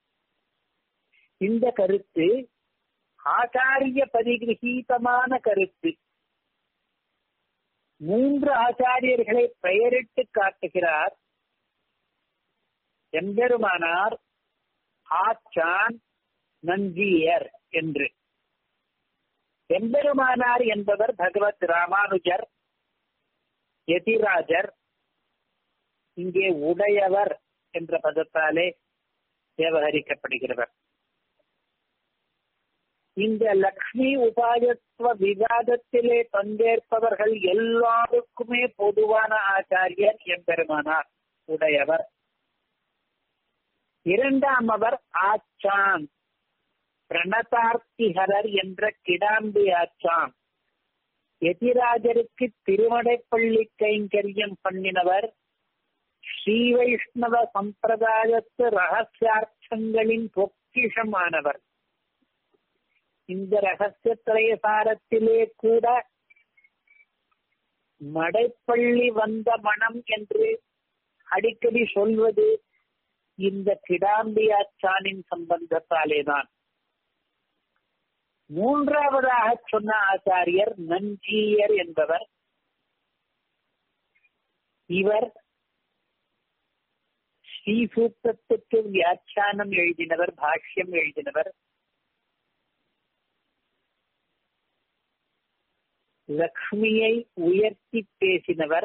Speaker 1: இந்த கருத்து ஆச்சாரிய பரிகிரகீதமான கருத்து மூன்று ஆச்சாரியர்களை பெயரிட்டு காட்டுகிறார் எம்பெருமானார் ஆச்சான் நஞ்சியர் என்று எம்பெருமானார் என்பவர் பகவத் ராமானுஜர் எதிராஜர் இங்கே உடையவர் என்ற பதத்தாலே விவகரிக்கப்படுகிறவர் இந்த லக்ஷ்மி உபாயத்துவ விவாதத்திலே பங்கேற்பவர்கள் எல்லாருக்குமே பொதுவான ஆச்சாரியர் எம்பெருமானார் உடையவர் இரண்டாம் அவர் ஆச்சான் பிரணதார்த்திஹரர் என்ற கிடாம்பி ஆச்சான் எதிராஜருக்கு திருமடைப்பள்ளி கைங்கரியம் பண்ணினவர் ஸ்ரீ வைஷ்ணவ சம்பிரதாயத்து ரகசியார்த்தங்களின் பொக்கிஷமானவர் இந்த ரகசிய திரையசாரத்திலே கூட மடைப்பள்ளி வந்த மனம் என்று அடிக்கடி சொல்வது இந்த கிடாம்பியாச்சானின் சம்பந்தத்தாலேதான் மூன்றாவதாக சொன்ன ஆச்சாரியர் நஞ்சியர் என்பவர் இவர் ஸ்ரீசூத்தத்துக்கு வியாக்கியானம் எழுதினவர் பாஷ்யம் எழுதினவர் லக்ஷ்மியை உயர்த்தி பேசினவர்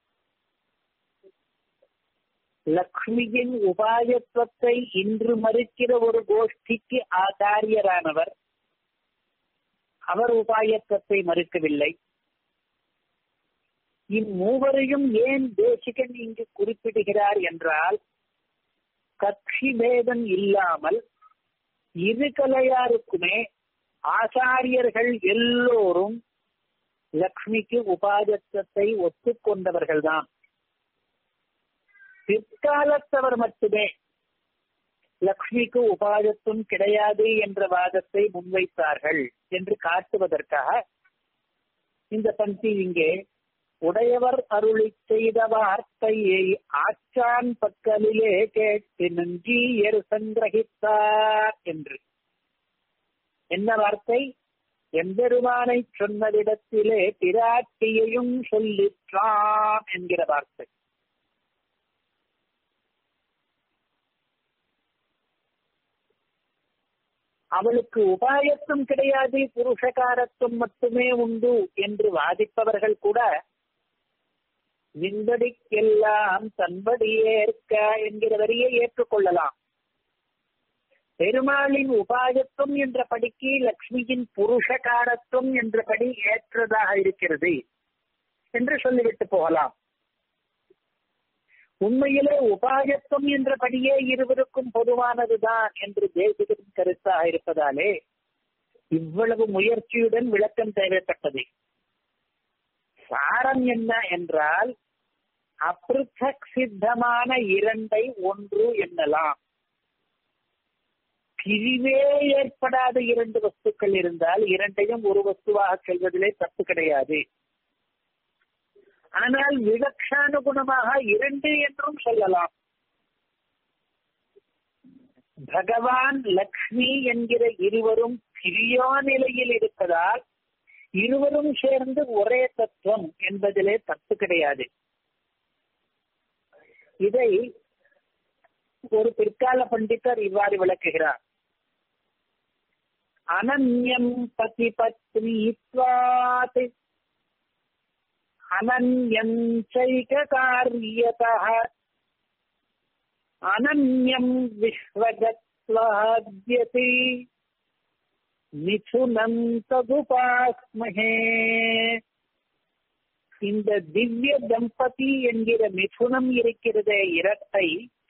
Speaker 1: லக்ஷ்மியின் உபாயத்துவத்தை இன்று மறுக்கிற ஒரு கோஷ்டிக்கு ஆச்சாரியரானவர் அவர் உபாயத்துவத்தை மறுக்கவில்லை இம்மூவரையும் ஏன் தேசிகன் இங்கு குறிப்பிடுகிறார் என்றால் கட்சி பேதம் இல்லாமல் இரு கலையாருக்குமே ஆச்சாரியர்கள் எல்லோரும் லக்ஷ்மிக்கு உபாதத்தத்தை ஒத்துக்கொண்டவர்கள்தான் பிற்காலத்தவர் மட்டுமே லக்ஷ்மிக்கு உபாதத்தும் கிடையாது என்ற வாதத்தை முன்வைத்தார்கள் என்று காட்டுவதற்காக இந்த பந்தி இங்கே உடையவர் அருளி செய்த வார்த்தையை ஆச்சான் பக்கலிலே கேட்டு நஞ்சீயர் சங்கிரகித்தார் என்று என்ன வார்த்தை எம்பெருமானை சொன்னதிடத்திலே பிராட்டியையும் சொல்லிற்றான் என்கிற வார்த்தை அவளுக்கு உபாயத்தும் கிடையாது புருஷகாரத்துவம் மட்டுமே உண்டு என்று வாதிப்பவர்கள் கூட நின்படிக்கெல்லாம் தன்படி ஏற்க என்கிற வரியை ஏற்றுக்கொள்ளலாம் பெருமாளின் உபாயத்துவம் என்ற படிக்கு லக்ஷ்மியின் புருஷகாரத்துவம் என்றபடி ஏற்றதாக இருக்கிறது என்று சொல்லிவிட்டு போகலாம் உண்மையிலே உபாயத்துவம் என்றபடியே இருவருக்கும் பொதுவானதுதான் என்று தேசிகரின் கருத்தாக இருப்பதாலே இவ்வளவு முயற்சியுடன் விளக்கம் தேவைப்பட்டது சாரம் என்ன என்றால் அப்ருத்தக் சித்தமான இரண்டை ஒன்று என்னலாம் பிரிவே ஏற்படாத இரண்டு வஸ்துக்கள் இருந்தால் இரண்டையும் ஒரு வஸ்துவாக செல்வதிலே தப்பு கிடையாது ஆனால் விவக்ஷானுகுணமாக இரண்டு என்றும் சொல்லலாம் பகவான் லக்ஷ்மி என்கிற இருவரும் பிரியா நிலையில் இருப்பதால் இருவரும் சேர்ந்து ஒரே தத்துவம் என்பதிலே தப்பு கிடையாது இதை ஒரு பிற்கால பண்டிதர் இவ்வாறு விளக்குகிறார் அனன்யம் பதி பத்னித்வாத் அனன்யம் சைக காரியதः அனன்யம் விஸ்வகத்வாத்யதி மிதுனம் ததுபாஸ்மஹே இந்த திவ்ய தம்பதி என்கிற மிதுனம் இருக்கிறதே இரட்டை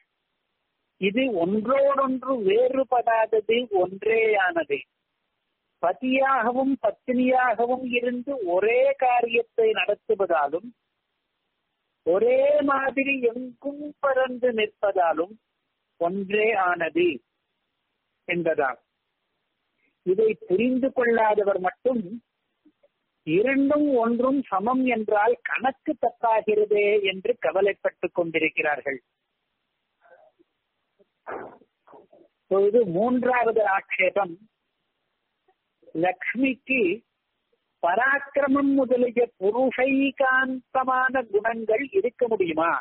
Speaker 1: இது ஒன்றோடொன்று வேறுபடாதது ஒன்றேயானது பதியாகவும் பத்தினியாகவும் இருந்து ஒரே காரியத்தை நடத்துவதாலும் ஒரே மாதிரி எங்கும் பறந்து நிற்பதாலும் ஒன்றே ஆனது என்பதால் இதை புரிந்து கொள்ளாதவர் மட்டும் இரண்டும் ஒன்றும் சமம் என்றால் கணக்கு தப்பாகிறதே என்று கவலைப்பட்டுக் கொண்டிருக்கிறார்கள் இப்பொழுது மூன்றாவது ஆட்சேபம் லக்ஷ்மிக்கு பராக்கிரமம் முதலிய புருஷைகாந்தமான குணங்கள் இருக்க முடியுமா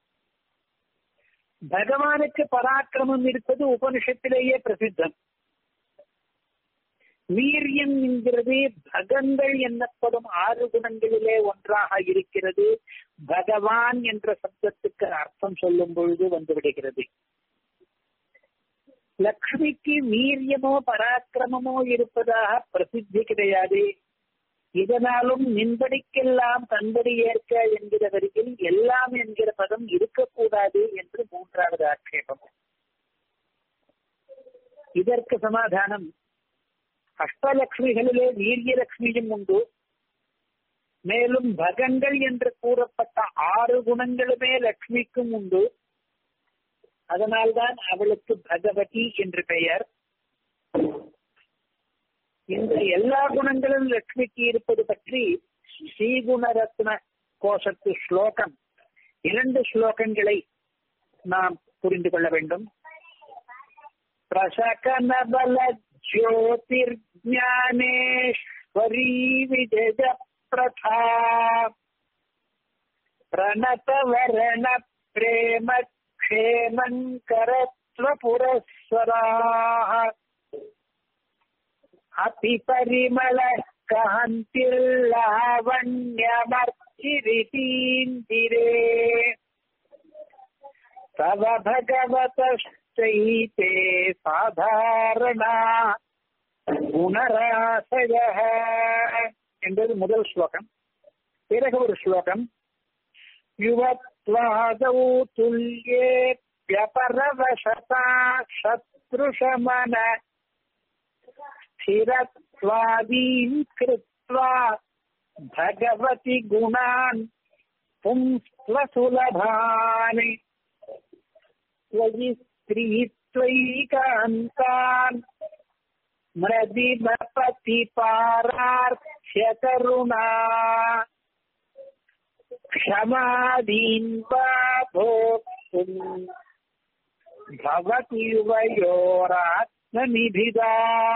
Speaker 1: பகவானுக்கு பராக்கிரமம் இருப்பது உபனிஷத்திலேயே பிரசித்தம் வீரியம் என்கிறது பகங்கள் என்னப்படும் ஆறு குணங்களிலே ஒன்றாக இருக்கிறது பகவான் என்ற சப்தத்துக்கு அர்த்தம் சொல்லும் பொழுது வந்துவிடுகிறது லக்ஷ்மிக்கு வீரியமோ பராக்கிரமமோ இருப்பதாக பிரசித்தி கிடையாது இதனாலும் நின்படிக்கெல்லாம் தன்படி ஏற்க என்கிற வரியில் எல்லாம் என்கிற பதம் இருக்கக்கூடாது என்று மூன்றாவது ஆட்சேபம் இதற்கு சமாதானம் அஷ்டலட்சுமிகளிலே வீரியலட்சுமியும் உண்டு மேலும் பகங்கள் என்று கூறப்பட்ட ஆறு குணங்களுமே லட்சுமிக்கும் உண்டு அதனால்தான் அவளுக்கு பகவதி என்று பெயர் இந்த எல்லா குணங்களும் லட்சுமிக்கு இருப்பது பற்றி ஸ்ரீகுணரத்ன கோஷத்து ஸ்லோகம் இரண்டு ஸ்லோகங்களை நாம் புரிந்து கொள்ள வேண்டும் பிரசகன பல ज्योतिर्ज्ञानेश्वरी विजय प्रथा प्रणतवरण प्रेम क्षेमङ्करत्व पुरस्वराः अपि परिमलः कान्तिर्लावण्यमर्चिरितीन्दिरे तव भगवतश्चैते சாதாரணா குணராசய என்பது முதல் ஸ்லோகம் பிறகு ஒரு ஸ்லோகம் யுவத்வாதௌ துல்யே வியபரவசதா சத்ருஷமன ஸ்திரத்வாதீன் கிருத்வா பகவதி குணான் பும்ஸ்வசுலபானி त्वयि स्त्रीत्वैकान्तान् मृदिमपति पारार्थ्य करुणा क्षमादीन् वा भोक्तुम् भवति யுவயோராத்மநிபிதா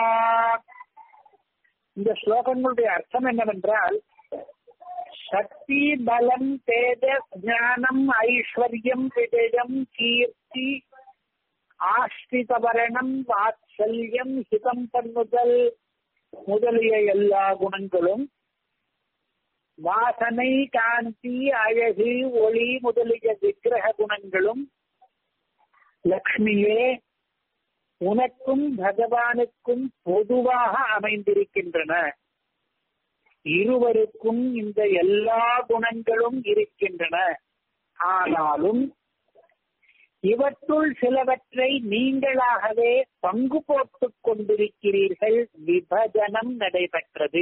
Speaker 1: இந்த ஸ்லோகங்களுடைய அர்த்தம் என்னவென்றால் சக்தி பலம் தேஜஸ் ஞானம் ஐஸ்வர்யம் விஜயம் கீர்த்தி ஆஸ்ரிதவரணம் வாத்சல்யம் ஹிதம் பண்ணுதல் முதலிய எல்லா குணங்களும் வாசனை காந்தி அழகு ஒளி முதலிய விக்கிரக குணங்களும் லக்ஷ்மியே உனக்கும் பகவானுக்கும் பொதுவாக அமைந்திருக்கின்றன இருவருக்கும் இந்த எல்லா குணங்களும் இருக்கின்றன ஆனாலும் இவற்றுள் சிலவற்றை நீங்களாகவே பங்கு போட்டுக் கொண்டிருக்கிறீர்கள் விபஜனம் நடைபெற்றது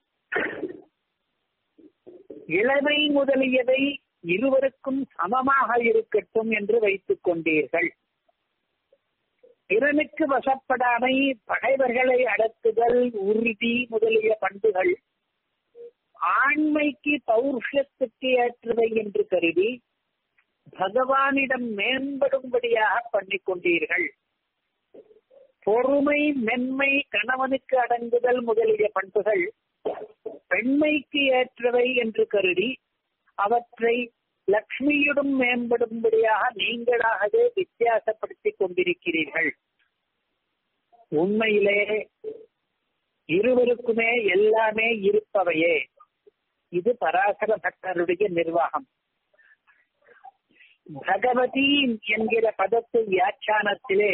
Speaker 1: இளமை முதலியவை இருவருக்கும் சமமாக இருக்கட்டும் என்று வைத்துக் கொண்டீர்கள் திறனுக்கு வசப்படாமை பகைவர்களை அடக்குதல் உறுதி முதலிய பண்புகள் ஆண்மைக்கு பௌருஷத்துக்கு ஏற்றவை என்று கருதி பகவானிடம் மேம்படும்படியாக பண்ணிக் கொண்டீர்கள் பொறுமை மென்மை கணவனுக்கு அடங்குதல் முதலிய பண்புகள் பெண்மைக்கு ஏற்றவை என்று கருதி அவற்றை லக்ஷ்மியுடன் மேம்படும்படியாக நீங்களாகவே வித்தியாசப்படுத்திக் கொண்டிருக்கிறீர்கள் உண்மையிலே இருவருக்குமே எல்லாமே இருப்பவையே இது பராசர பக்தருடைய நிர்வாகம் பகவதி என்கிற பதத்து வியாக்கியானத்திலே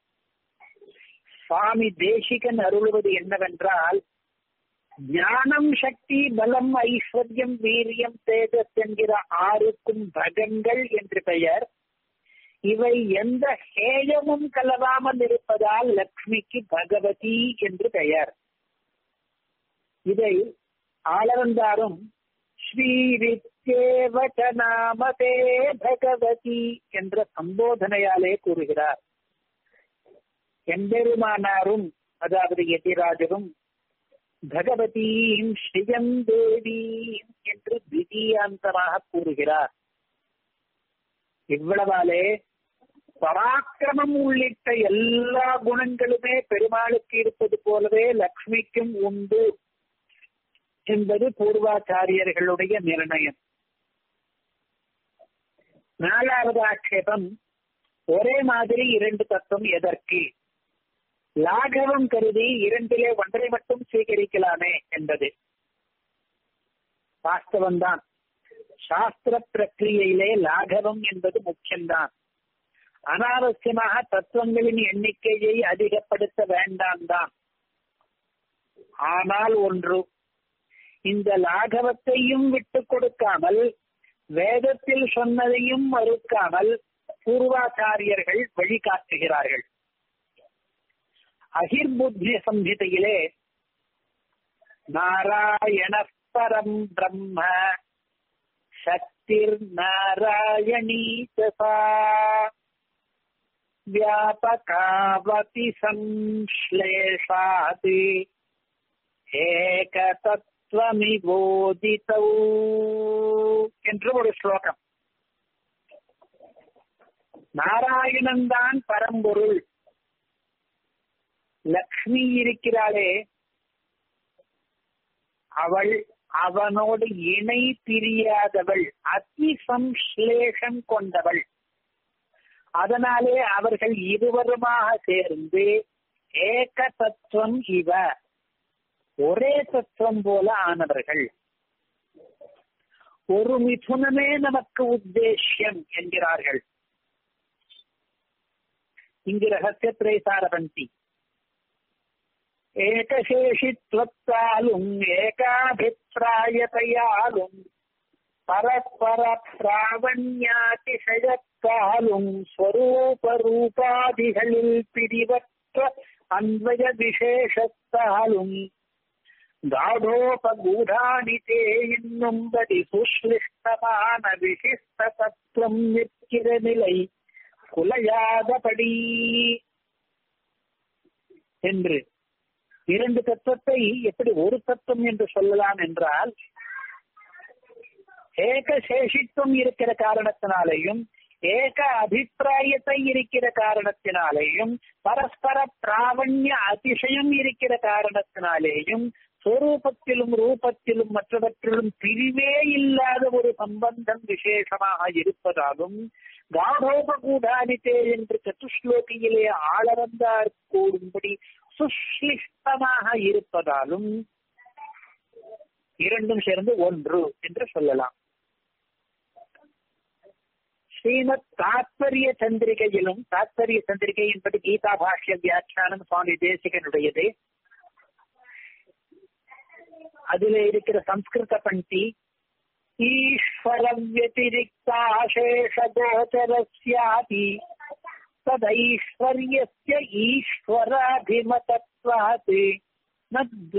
Speaker 1: சுவாமி தேசிகன் அருள்வது என்னவென்றால் ஞானம் சக்தி பலம் ஐஸ்வர்யம் வீரியம் தேஜஸ் என்கிற ஆறுக்கும் பகங்கள் என்று பெயர் இவை எந்த ஹேயமும் கலவாமல் இருப்பதால் லக்ஷ்மிக்கு பகவதி என்று பெயர் இதை ஆளவந்தாரும் ஸ்ரீவித்யேவச்ச நாமதே பகவதி என்ற சம்போதனையாலே கூறுகிறார் எம்பெருமானாரும் அதாவது எதிராஜரும் பகவதீம் ஸ்ரீயம் தேவீம் என்று திடீயாந்தமாக கூறுகிறார் இவ்வளவாலே பராக்கிரமம் உள்ளிட்ட எல்லா குணங்களுமே பெருமாளுக்கு இருப்பது போலவே லக்ஷ்மிக்கும் உண்டு என்பது பூர்வாச்சாரியர்களுடைய நிர்ணயம் நாலாவது ஆட்சேபம் ஒரே மாதிரி இரண்டு தத்துவம் எதற்கு லாகவம் கருதி இரண்டிலே ஒன்றை மட்டும் சீகரிக்கலாமே என்பது வாஸ்தவம்தான் சாஸ்திர பிரக்கிரியையிலே லாகவம் என்பது முக்கியம்தான் அனாவசியமாக தத்துவங்களின் எண்ணிக்கையை அதிகப்படுத்த வேண்டாம் தான் ஆனால் ஒன்று இந்த லாகவத்தையும் விட்டு கொடுக்காமல் வேதத்தில் சொன்னதையும் மறுக்காமல் பூர்வாச்சாரியர்கள் வழிகாட்டுகிறார்கள் அகிர்புத்தி சம்ஹிதையிலே நாராயண பரம் பிரம்ம சக்திர் நாராயணீ சா व्यापकावति संश्लेषात् ஏகதத்துவமிபோதிதௌ என்று ஒரு ஸ்லோகம் நாராயணன் தான் பரம்பொருள் லக்ஷ்மி இருக்கிறாளே அவள் அவனோடு இணை பிரியாதவள் அதி சம்ஸ்லேஷம் கொண்டவள் அதனாலே அவர்கள் இருவருமாக சேர்ந்து ஏக தத்துவம் இவ ஒரே தத்துவம் போல ஆனவர்கள் ஒரு மிதுனமே நமக்கு உத்தேசியம் என்கிறார்கள் இங்கு ரகசிய பிரேசார பந்தி ஏகசேஷித்வத்தாலும் ஏகாபிப்பிராயத்தையாலும் பரஸ்பர பிராவண்யாதிசயத்தாலும் ஸ்வரூப ரூபாதிகளில் பிரிவற்ற அன்வய விசேஷத்தாலும் காடோபகூடானி தே இன்னும்படி சுஷ்லிஷ்டமான விசிஷ்ட தத்துவம் நிற்கிற நிலை குலையாதபடி என்று இரண்டு தத்துவத்தை எப்படி ஒரு தத்துவம் என்று சொல்லலாம் என்றால் ஏக சேஷித்துவம் இருக்கிற காரணத்தினாலேயும் ஏக அபிப்பிராயத்தை இருக்கிற காரணத்தினாலேயும் பரஸ்பர பிராவண்ய அதிசயம் இருக்கிற காரணத்தினாலேயும் சொரூபத்திலும் ரூபத்திலும் மற்றவற்றிலும் பிரிவே இல்லாத ஒரு சம்பந்தம் விசேஷமாக இருப்பதாலும் காடோபகூடானித்தே என்று சத்துஸ்லோகியிலே ஆளவந்தார் கூறும்படி சுஷ்லிஷ்டமாக இருப்பதாலும் இரண்டும் சேர்ந்து ஒன்று என்று சொல்லலாம் ஸ்ரீமத் தாத்பரிய சந்திரிகையிலும் தாத்பரிய சந்திரிகை என்பது கீதா பாஷ்ய வியாக்கியானம் சுவாமி தேசிகனுடையது அதிலே இருக்கிற சம்ஸ்கிருத பண்டி ஈஸ்வர व्यतिरिक्ताशेष गोचरस्यापि तदैश्वर्यस्य ईश्वराभिमतत्वात् न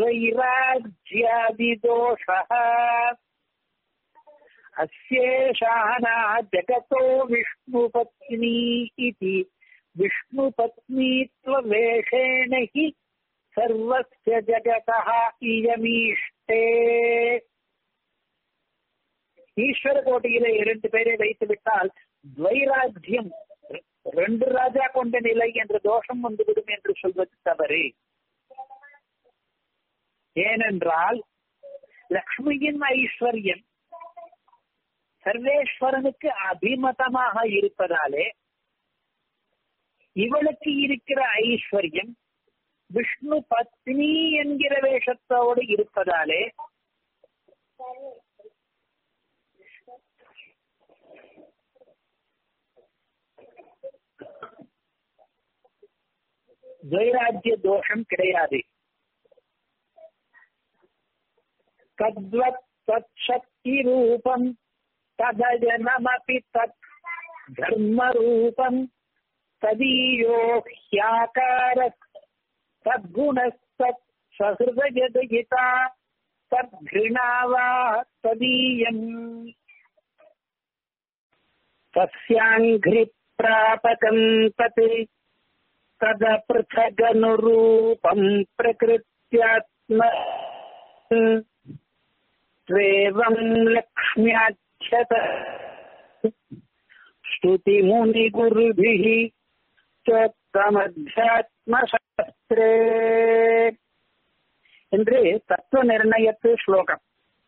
Speaker 1: द्वैराज्यादिदोषः अस्येषाना जगतो विष्णुपत्नी इति विष्णुपत्नीत्ववेषेण हि सर्वस्य जगतः इयमीष्टे ஈஸ்வர கோட்டையில இரண்டு பேரை வைத்து விட்டால் துவைராஜ்யம் ரெண்டு ராஜா கொண்ட நிலை என்ற தோஷம் வந்துவிடும் என்று சொல்வது தவறு ஏனென்றால் லக்ஷ்மியின் ஐஸ்வர்யம் சர்வேஸ்வரனுக்கு அபிமதமாக இருப்பதாலே இவளுக்கு இருக்கிற ஐஸ்வர்யம் விஷ்ணு பத்னி என்கிற வேஷத்தோடு இருப்பதாலே துவைராஜ்ய தோஷம் கிடையாது தத்வத் தத் சக்தி ரூபம் ததஜனமபி தத் தர்ம ரூபம் ததீயோ ஹ்யாகார தத்குணஸ்தத் சஹிருதயதயிதா तद्घृणावा तदीयम् तस्याङ्घ्रिप्रापकम् तत् तदपृथगनुरूपम् प्रकृत्यात्म त्वेवम् लक्ष्म्याख्यत स्तुतिमुनिगुरुभिः चोक्तमध्यात्मशास्त्रे என்று தத்துவ நிர்ணயத்து ஸ்லோகம்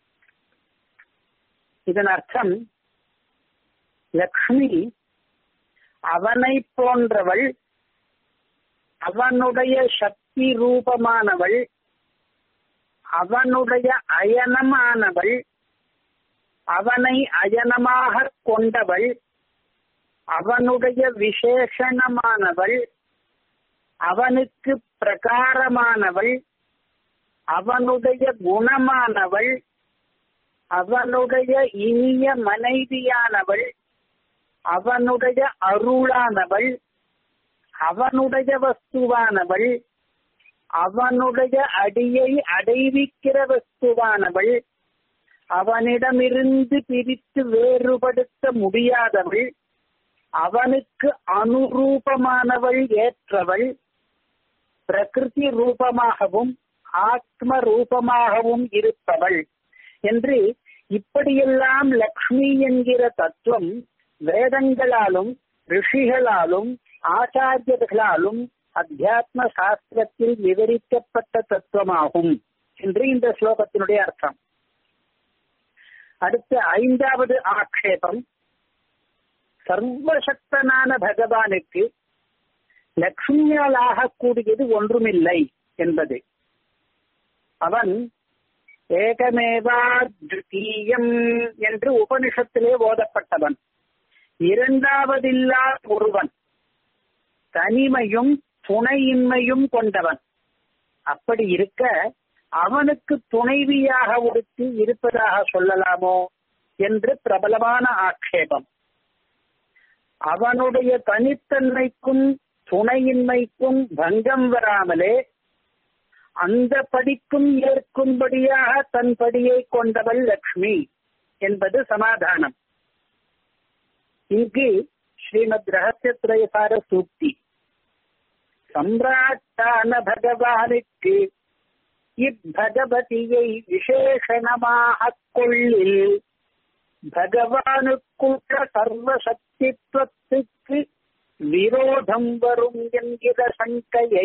Speaker 1: இதன் அர்த்தம் லக்ஷ்மி அவனை போன்றவள் அவனுடைய சக்தி ரூபமானவள் அவனுடைய அயனமானவள் அவனை அயனமாக கொண்டவள் அவனுடைய விசேஷணமானவள் அவனுக்கு பிரகாரமானவள் அவனுடைய குணமானவள் அவனுடைய இனிய மனைவியானவள் அவனுடைய அருளானவள் அவனுடைய வஸ்துவானவள் அவனுடைய அடியை அடைவிக்கிற வஸ்துவானவள் அவனிடமிருந்து பிரித்து வேறுபடுத்த முடியாதவள் அவனுக்கு அனுரூபமானவள் ஏற்றவள் பிரகிருதி ரூபமாகவும் ஆத்ம ரூபமாகவும் இருப்பவள் என்று இப்படியெல்லாம் லக்ஷ்மி என்கிற தத்துவம் வேதங்களாலும் ரிஷிகளாலும் ஆச்சாரியர்களாலும் அத்தியாத்ம சாஸ்திரத்தில் விவரிக்கப்பட்ட தத்துவமாகும் என்று இந்த ஸ்லோகத்தினுடைய அர்த்தம் அடுத்த ஐந்தாவது ஆக்ஷேபம் சர்வசக்தனான பகவானுக்கு லக்ஷ்மியால் ஆகக்கூடியது ஒன்றுமில்லை என்பது அவன் ஏகமேவாத்விதீயம் என்று உபனிஷத்திலே ஓதப்பட்டவன் இரண்டாவதில்லா ஒருவன் தனிமையும் துணையின்மையும் கொண்டவன் அப்படி இருக்க அவனுக்கு துணைவியாக ஒருத்தி இருப்பதாக சொல்லலாமோ என்று பிரபலமான ஆட்சேபம் அவனுடைய தனித்தன்மைக்கும் துணையின்மைக்கும் பங்கம் வராமலே அந்த படிக்கும் ஏற்கும்படியாக தன் படியை கொண்டவள் லக்ஷ்மி என்பது சமாதானம் இங்கு ஸ்ரீமத் ரகசியத்ரயசார சூக்தி சம்பிராட்டான பகவானுக்கு இப்பகவதியை விசேஷணமாக கொள்ளில் பகவானுக்குள்ள சர்வசக்தித்வத்துக்கு விரோதம் வரும் என்கிற சங்கையை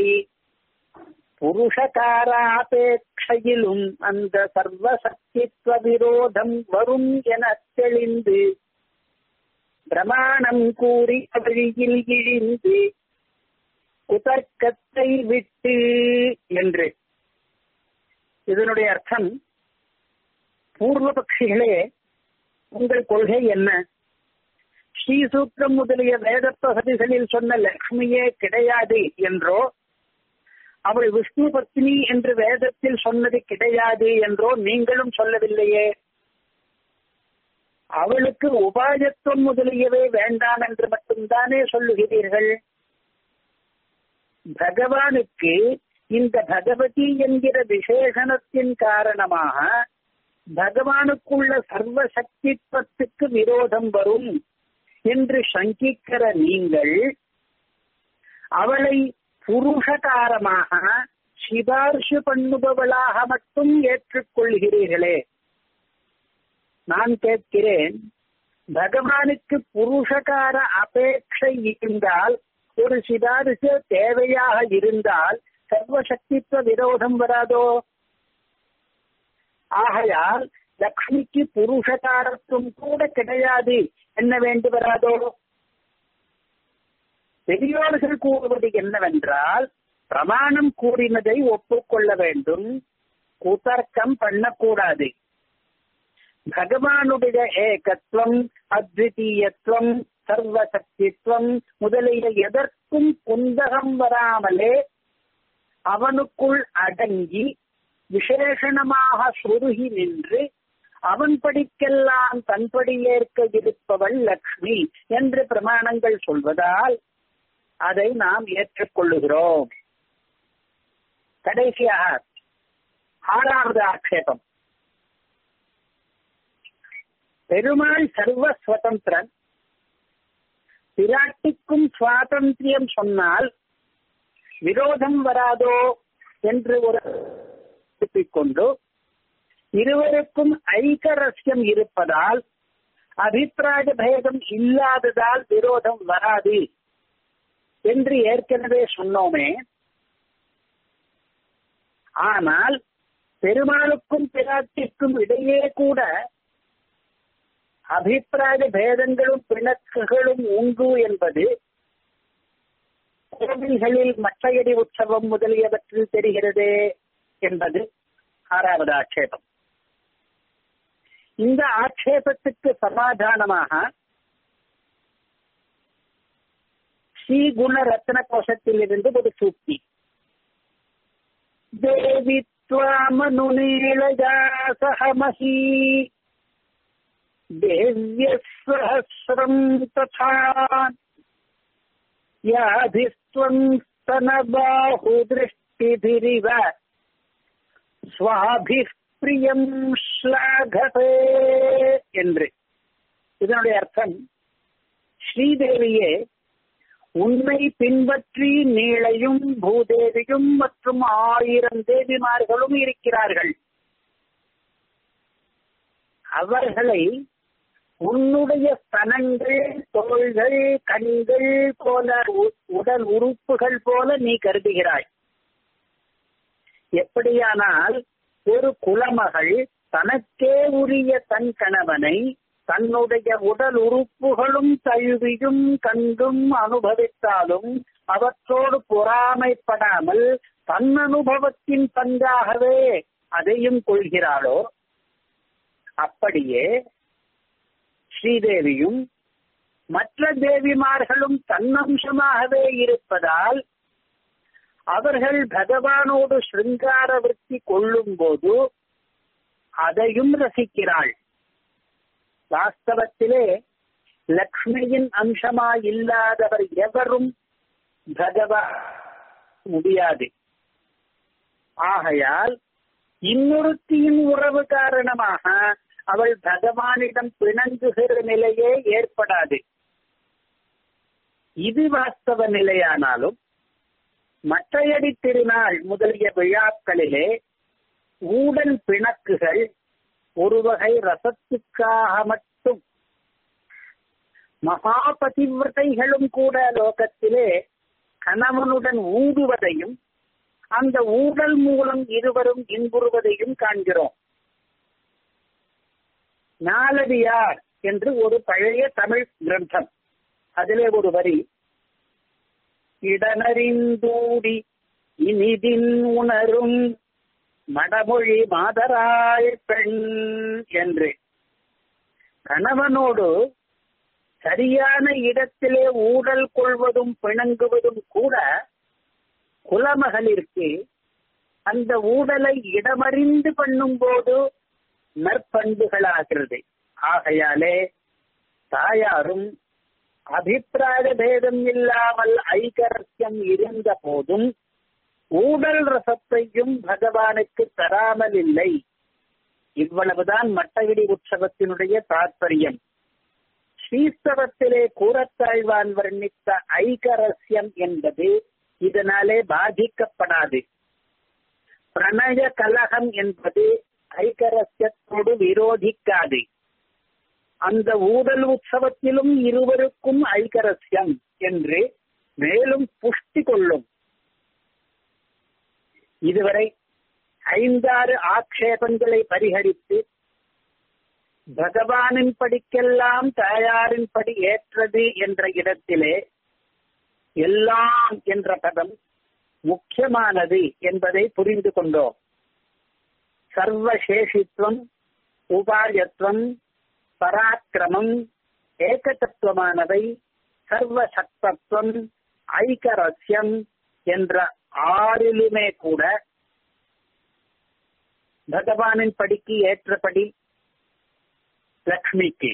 Speaker 1: புருஷகாராபேட்சையிலும் அந்த சர்வசக்தித்வ விரோதம் வரும் என தெளிந்து பிரமாணம் கூறி வழியில் இழிந்து குதர்க்கத்தை விட்டு என்று இதனுடைய அர்த்தம் பூர்வ பட்சிகளே உங்கள் கொள்கை என்ன ஸ்ரீசூத்திரம் முதலிய வேத பகுதிகளில் சொன்ன லக்ஷ்மியே கிடையாது என்றோ அவள் விஷ்ணு பத்னி என்று வேதத்தில் சொன்னது கிடையாது என்றோ நீங்களும் சொல்லவில்லையே அவளுக்கு உபாயத்துவம் முதலியவை வேண்டாம் என்று மட்டும்தானே சொல்லுகிறீர்கள் பகவானுக்கு இந்த பகவதி என்கிற விசேஷணத்தின் காரணமாக பகவானுக்குள்ள சர்வ சக்தித்வத்துக்கு விரோதம் வரும் என்று சங்கிக்கிற நீங்கள் அவளை புருஷகாரமாக சிபார்சு பண்ணுபவளாக மட்டும் ஏற்றுக்கொள்கிறீர்களே நான் கேட்கிறேன் பகவானுக்கு புருஷகார அபேட்சை இருந்தால் ஒரு சிபாரிசு தேவையாக இருந்தால் சர்வசக்தித்துவ விரோதம் வராதோ ஆகையால் லக்ஷ்மிக்கு புருஷகாரத்துவம் கூட கிடையாது என்ன வேண்டு வராதோ பெரியோர்கள் கூறுவது என்னவென்றால் பிரமாணம் கூறினதை ஒப்புக்கொள்ள வேண்டும் குதர்க்கம் பண்ணக்கூடாது பகவானுடைய ஏகத்துவம் அத்விதீயத்துவம் சர்வசக்தித்துவம் முதலிய எதற்கும் குந்தகம் வராமலே அவனுக்குள் அடங்கி விசேஷணமாக சுருகி நின்று அவன் படிக்கெல்லாம் தன்படி ஏற்க இருப்பவள் லக்ஷ்மி என்று பிரமாணங்கள் சொல்வதால் அதை நாம் ஏற்றுக்கொள்ளுகிறோம் கடைசியாக ஆறாவது ஆட்சேபம் பெருமாள் சர்வ சுதந்திரன் பிராட்டிக்கும் சுவாதந்திரியம் சொன்னால் விரோதம் வராதோ என்று ஒரு கொண்டு இருவருக்கும் ஐகரஸ்யம் இருப்பதால் அபிப்பிராய பேதம் இல்லாததால் விரோதம் வராது என்று ஏற்கனவே சொன்னோமே ஆனால் பெருமாளுக்கும் பிராட்டிக்கும் இடையே கூட அபிப்பிராய பேதங்களும் பிணக்குகளும் உண்டு என்பது கோவில்களில் மற்றையடி உற்சவம் முதலியவற்றில் தெரிகிறதே என்பது ஆறாவது ஆட்சேபம் இந்த ஆட்சேபத்துக்கு சமாதானமாக ஸ்ரீ குண ரத்ன கோஷத்தில் இருந்து ஒரு சூக்தி தேவி त्वामनुनीलजा सहमही देव्यसहस्रम् तथा याधिस्त्वम् स्तनबाहुदृष्टिभिरिव சுவாபிப் பிரியம் ஸ்லாகதே என்று இதனுடைய அர்த்தம் ஸ்ரீதேவியே உன்னை பின்பற்றி நீளையும் பூதேவியும் மற்றும் ஆயிரம் தேவிமார்களும் இருக்கிறார்கள் அவர்களை உன்னுடைய ஸ்தனங்கள் தோள்கள் கண்கள் போல உடல் உறுப்புகள் போல நீ கருதுகிறாய் எப்படியானால் ஒரு குலமகள் தனக்கே உரிய தன் கணவனை தன்னுடைய உடல் உறுப்புகளும் தழுவியும் கண்டும் அனுபவித்தாலும் அவற்றோடு பொறாமைப்படாமல் தன் அனுபவத்தின் பங்காகவே அதையும் கொள்கிறாளோ அப்படியே ஸ்ரீதேவியும் மற்ற தேவிமார்களும் தன்னம்சமாகவே இருப்பதால் அவர்கள் பகவானோடு ஸ்ருங்கார விற்பி கொள்ளும் போது அதையும் ரசிக்கிறாள் வாஸ்தவத்திலே லக்ஷ்மியின் அம்சமா இல்லாதவர் எவரும் பகவான் முடியாது ஆகையால் இன்னொருத்தியின் உறவு காரணமாக அவள் பகவானிடம் பிணங்குகிற நிலையே ஏற்படாது இது வாஸ்தவ நிலையானாலும் மற்றையடி திருநாள் முதலிய விழாக்களிலே ஊடல் பிணக்குகள் ஒரு வகை ரசத்துக்காக மட்டும் மகாபதிவிரதைகளும் கூட லோகத்திலே கணவனுடன் ஊடுவதையும் அந்த ஊடல் மூலம் இருவரும் இன்புறுவதையும் காண்கிறோம் நாலடியார் என்று ஒரு பழைய தமிழ் கிரந்தம் அதிலே ஒரு வரி இடனறிந்தூடி இனிதின் உணரும் மடமொழி மாதராய் பெண் என்று கணவனோடு சரியான இடத்திலே ஊடல் கொள்வதும் பிணங்குவதும் கூட குலமகளிருக்கு அந்த ஊடலை இடமறிந்து பண்ணும் போது நற்பண்புகளாகிறது ஆகையாலே தாயாரும் அபிப்பிராய பேதம் இல்லாமல் ஐகரஸ்யம் இருந்த போதும் ஊடல் ரசத்தையும் பகவானுக்கு தராமல் இல்லை இவ்வளவுதான் மட்டகிடி உற்சவத்தினுடைய தாற்பயம் ஸ்ரீஸ்தவத்திலே கூறத்தாழ்வான் வர்ணித்த ஐகரஸ்யம் என்பது இதனாலே பாதிக்கப்படாது பிரணய கலகம் என்பது ஐகரஸ்யத்தோடு விரோதிக்காது அந்த ஊடல் உற்சவத்திலும் இருவருக்கும் ஐகரஸ்யம் என்று மேலும் புஷ்டி கொள்ளும் இதுவரை ஐந்தாறு ஆக்ஷேபங்களை பரிகரித்து பகவானின் படிக்கெல்லாம் தாயாரின் படி ஏற்றது என்ற இடத்திலே எல்லாம் என்ற பதம் முக்கியமானது என்பதை புரிந்து கொண்டோம் சர்வசேஷித்வம் உபாயத்துவம் பராக்கிரமம் ஏகதத்துவமானவை சர்வசக்தத்துவம் ஐகரஸ்யம் என்ற ஆறிலுமே கூட பகவானின் படிக்கு ஏற்றபடி லக்ஷ்மிக்கு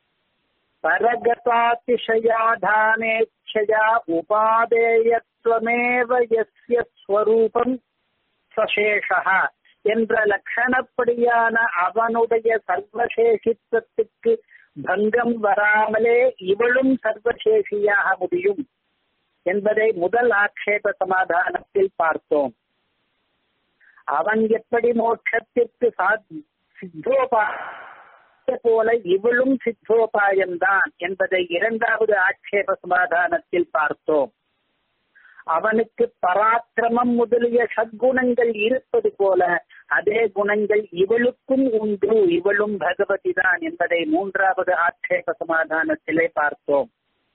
Speaker 1: பரகதாதிசயாதானேச்சயா உபாதேயத்வமேவ யஸ்ய ஸ்வரூபம் சசேஷா என்ற லட்சணப்படியான அவனுடைய சர்வசேஷித்துவத்துக்கு பங்கம் வராமலே இவளும் சர்வசேஷியாக முடியும் என்பதை முதல் ஆட்சேப சமாதானத்தில் பார்த்தோம் அவன் எப்படி மோட்சத்திற்கு சித்தோபா போல இவளும் சித்தோபாயம்தான் என்பதை இரண்டாவது ஆட்சேப சமாதானத்தில் பார்த்தோம் அவனுக்கு பராக்கிரமம் முதலிய சத்குணங்கள் இருப்பது போல அதே குணங்கள் இவளுக்கும் உண்டு இவளும் பகவதி தான் என்பதை மூன்றாவது ஆட்சேப சமாதானத்திலே பார்த்தோம்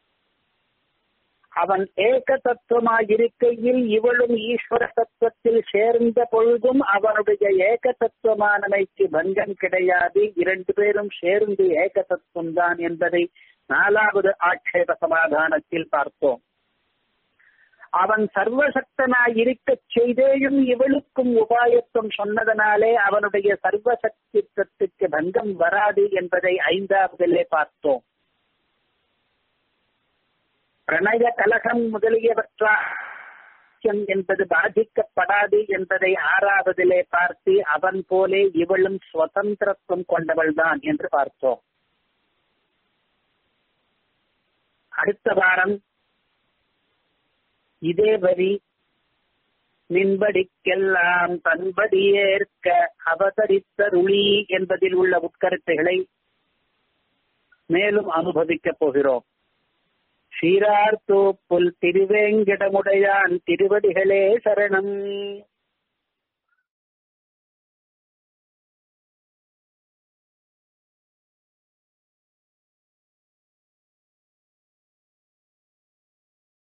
Speaker 1: அவன் ஏக தத்துவமாயிருக்கையில் இவளும் ஈஸ்வர தத்துவத்தில் சேர்ந்த பொழுதும் அவனுடைய ஏக தத்துவமானமைக்கு பங்கம் கிடையாது இரண்டு பேரும் சேர்ந்து ஏக தத்துவம் தான் என்பதை நாலாவது ஆட்சேப சமாதானத்தில் பார்த்தோம் அவன் சர்வசக்தனாய் இருக்கச் செய்தேயும் இவளுக்கும் உபாயத்துவம் சொன்னதனாலே அவனுடைய சர்வசக்தித்துவத்துக்கு பங்கம் வராது என்பதை ஐந்தாவதிலே பார்த்தோம் பிரணய கலகம் முதலியவற்றால் என்பது பாதிக்கப்படாது என்பதை ஆறாவதிலே பார்த்து அவன் போலே இவளும் சுதந்திரத்துவம் கொண்டவள்தான் என்று பார்த்தோம் அடுத்த வாரம் இதே வரி நின்படிக்கெல்லாம் தன்படி ஏற்க அவதரித்தருளி என்பதில் உள்ள உட்கருத்துகளை மேலும் அனுபவிக்கப் போகிறோம் சீரார் தோப்புல் திருவேங்கிடமுடையான் திருவடிகளே சரணம்